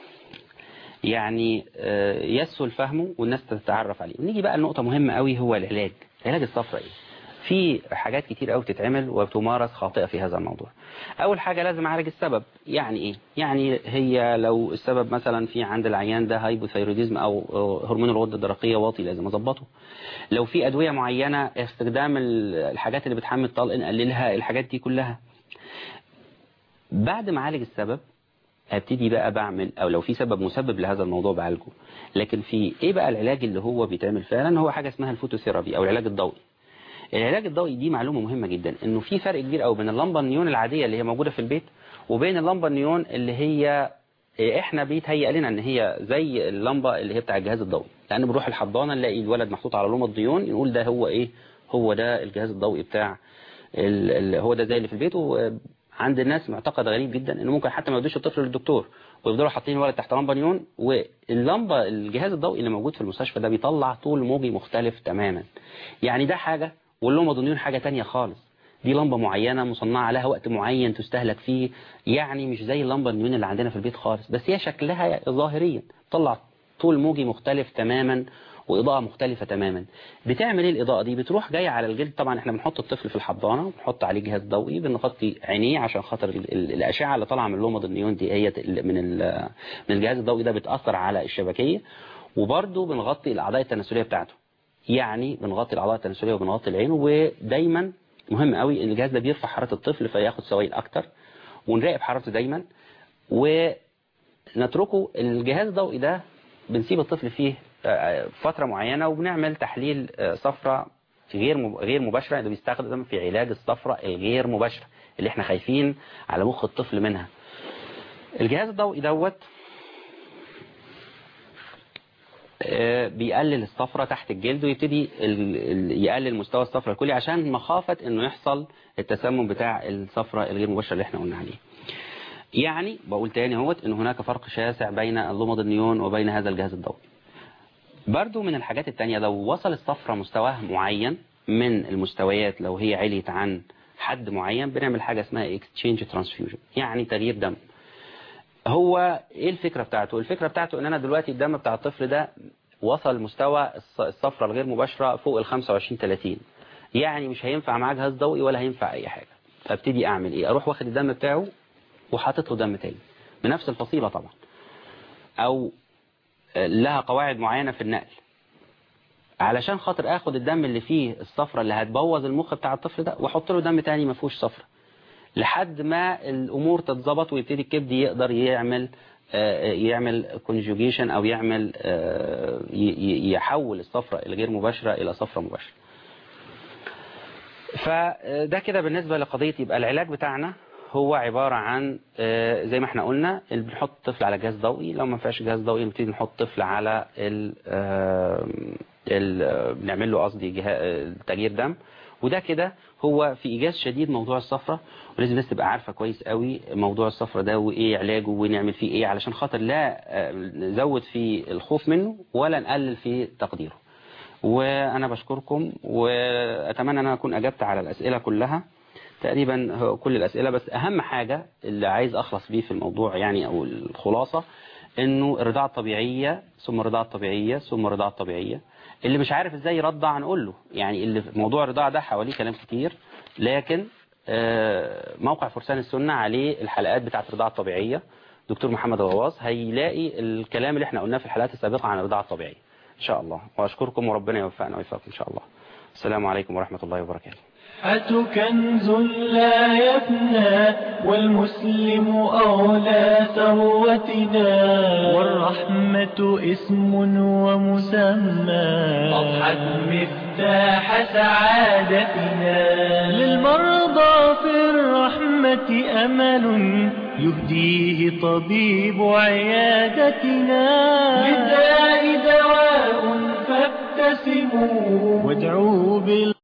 [SPEAKER 2] يعني آه يسهل فهمه والناس تتعرف عليه ونيجي بقى لنقطة مهمة قوي هو العلاج علاج الصفرة ايه في حاجات كتير قوي بتتعمل وبتمارس خاطئة في هذا الموضوع اول حاجة لازم اعالج السبب يعني ايه يعني هي لو السبب مثلا في عند العيان ده هايبوثايروديزم او هرمون الغدة الدرقية واطي لازم اظبطه لو في ادوية معينة استخدام الحاجات اللي بتحمل طلق نقللها الحاجات دي كلها بعد ما اعالج السبب ابتدي بقى بعمل او لو في سبب مسبب لهذا الموضوع بعالجه لكن في ايه بقى العلاج اللي هو بيتعمل فعلا هو حاجة اسمها الفوتوثيرابي او العلاج الضوئي العلاج الضوئي دي معلومة مهمة جدا انه في فرق كبير قوي بين اللمبة النيون العادية اللي هي موجودة في البيت وبين اللمبة النيون اللي هي إيه، احنا بيتهيأ لنا ان هي زي اللمبه اللي هي بتاع الجهاز الضوئي لان بنروح الحضانه نلاقي الولد محطوط على لمبه ضيون نقول ده هو ايه هو ده الجهاز الضوئي بتاع ال- ال- هو ده زي اللي في البيت وعند الناس معتقد غريب جدا انه ممكن حتى ما يودوش الطفل للدكتور ويفضلوا حاطين الولد تحت لمبه نيون واللمبه الجهاز الضوئي اللي موجود في المستشفى ده بيطلع طول موجي مختلف تماما يعني ده حاجه واللمبه النيون حاجه تانية خالص دي لمبة معينة مصنعة لها وقت معين تستهلك فيه يعني مش زي اللمبة النيون اللي عندنا في البيت خالص بس هي شكلها ظاهريا طلع طول موجي مختلف تماما وإضاءة مختلفة تماما بتعمل ايه الإضاءة دي بتروح جاية على الجلد طبعا احنا بنحط الطفل في الحضانة بنحط عليه جهاز ضوئي بنغطي عينيه عشان خاطر ال- ال- الأشعة اللي طالعة من لمبة النيون دي هي ت- من ال- من الجهاز الضوئي ده بتأثر على الشبكية وبرده بنغطي الأعضاء التناسلية بتاعته يعني بنغطي الاعضاء التناسليه وبنغطي العين ودايما مهم قوي ان الجهاز ده بيرفع حراره الطفل فياخد سوائل اكتر ونراقب حرارته دايما ونتركه الجهاز الضوئي ده بنسيب الطفل فيه آه، فتره معينه وبنعمل تحليل آه، صفرة غير مب- غير مباشره اللي بيستخدم في علاج الصفرة الغير مباشره اللي احنا خايفين على مخ الطفل منها الجهاز الضوئي دوت آه، بيقلل الصفرة تحت الجلد ويبتدي ال- ال- يقلل مستوى الصفرة الكلي عشان مخافة انه يحصل التسمم بتاع الصفرة الغير مباشرة اللي احنا قلنا عليه يعني بقول تاني اهوت ان هناك فرق شاسع بين اللمض النيون وبين هذا الجهاز الضوئي برضو من الحاجات التانية لو وصل الصفرة مستواه معين من المستويات لو هي عليت عن حد معين بنعمل حاجة اسمها exchange transfusion يعني تغيير دم هو ايه الفكرة بتاعته الفكرة بتاعته ان انا دلوقتي الدم بتاع الطفل ده وصل مستوى الص- الصفرة الغير مباشرة فوق ال 25 30 يعني مش هينفع معاه جهاز ضوئي ولا هينفع اي حاجة فابتدي اعمل ايه اروح واخد الدم بتاعه وحاطط له دم تاني بنفس الفصيلة طبعا او آه، لها قواعد معينة في النقل علشان خاطر اخد الدم اللي فيه الصفرة اللي هتبوظ المخ بتاع الطفل ده واحط له دم تاني ما فيهوش صفرة لحد ما الامور تتظبط ويبتدي الكبد يقدر يعمل آه، يعمل كونجوجيشن او يعمل آه، ي- ي- يحول الصفرة الغير مباشرة الى صفرة مباشرة فده كده بالنسبة لقضية يبقى العلاج بتاعنا هو عبارة عن آه، زي ما احنا قلنا اللي بنحط الطفل على جهاز ضوئي لو ما فيهاش جهاز ضوئي نبتدي نحط الطفل على ال آه، ال آه، بنعمل له قصدي جها- آه، تغيير دم وده كده هو في إيجاز شديد موضوع الصفرة ولازم الناس تبقى عارفة كويس قوي موضوع الصفرة ده وإيه علاجه ونعمل فيه إيه علشان خاطر لا آه، نزود في الخوف منه ولا نقلل في تقديره وأنا بشكركم وأتمنى أن أنا أكون أجبت على الأسئلة كلها تقريبا هو كل الأسئلة بس أهم حاجة اللي عايز أخلص بيه في الموضوع يعني أو الخلاصة إنه الرضاعة الطبيعية ثم الرضاعة الطبيعية ثم الرضاعة الطبيعية اللي مش عارف إزاي يرضع نقول له يعني اللي في موضوع الرضاعة ده حواليه كلام كتير لكن آه، موقع فرسان السنة عليه الحلقات بتاعت الرضاعة الطبيعية دكتور محمد غواص هيلاقي الكلام اللي احنا قلناه في الحلقات السابقة عن الرضاعة الطبيعية إن شاء الله وأشكركم وربنا يوفقنا ويوفقكم إن شاء الله السلام عليكم ورحمة الله وبركاته
[SPEAKER 1] الصحة كنز لا يفنى والمسلم أولى ثروتنا والرحمة اسم ومسمى أضحت مفتاح سعادتنا للمرضى في الرحمة أمل يهديه طبيب عيادتنا للداء دواء فابتسموا وادعوا بال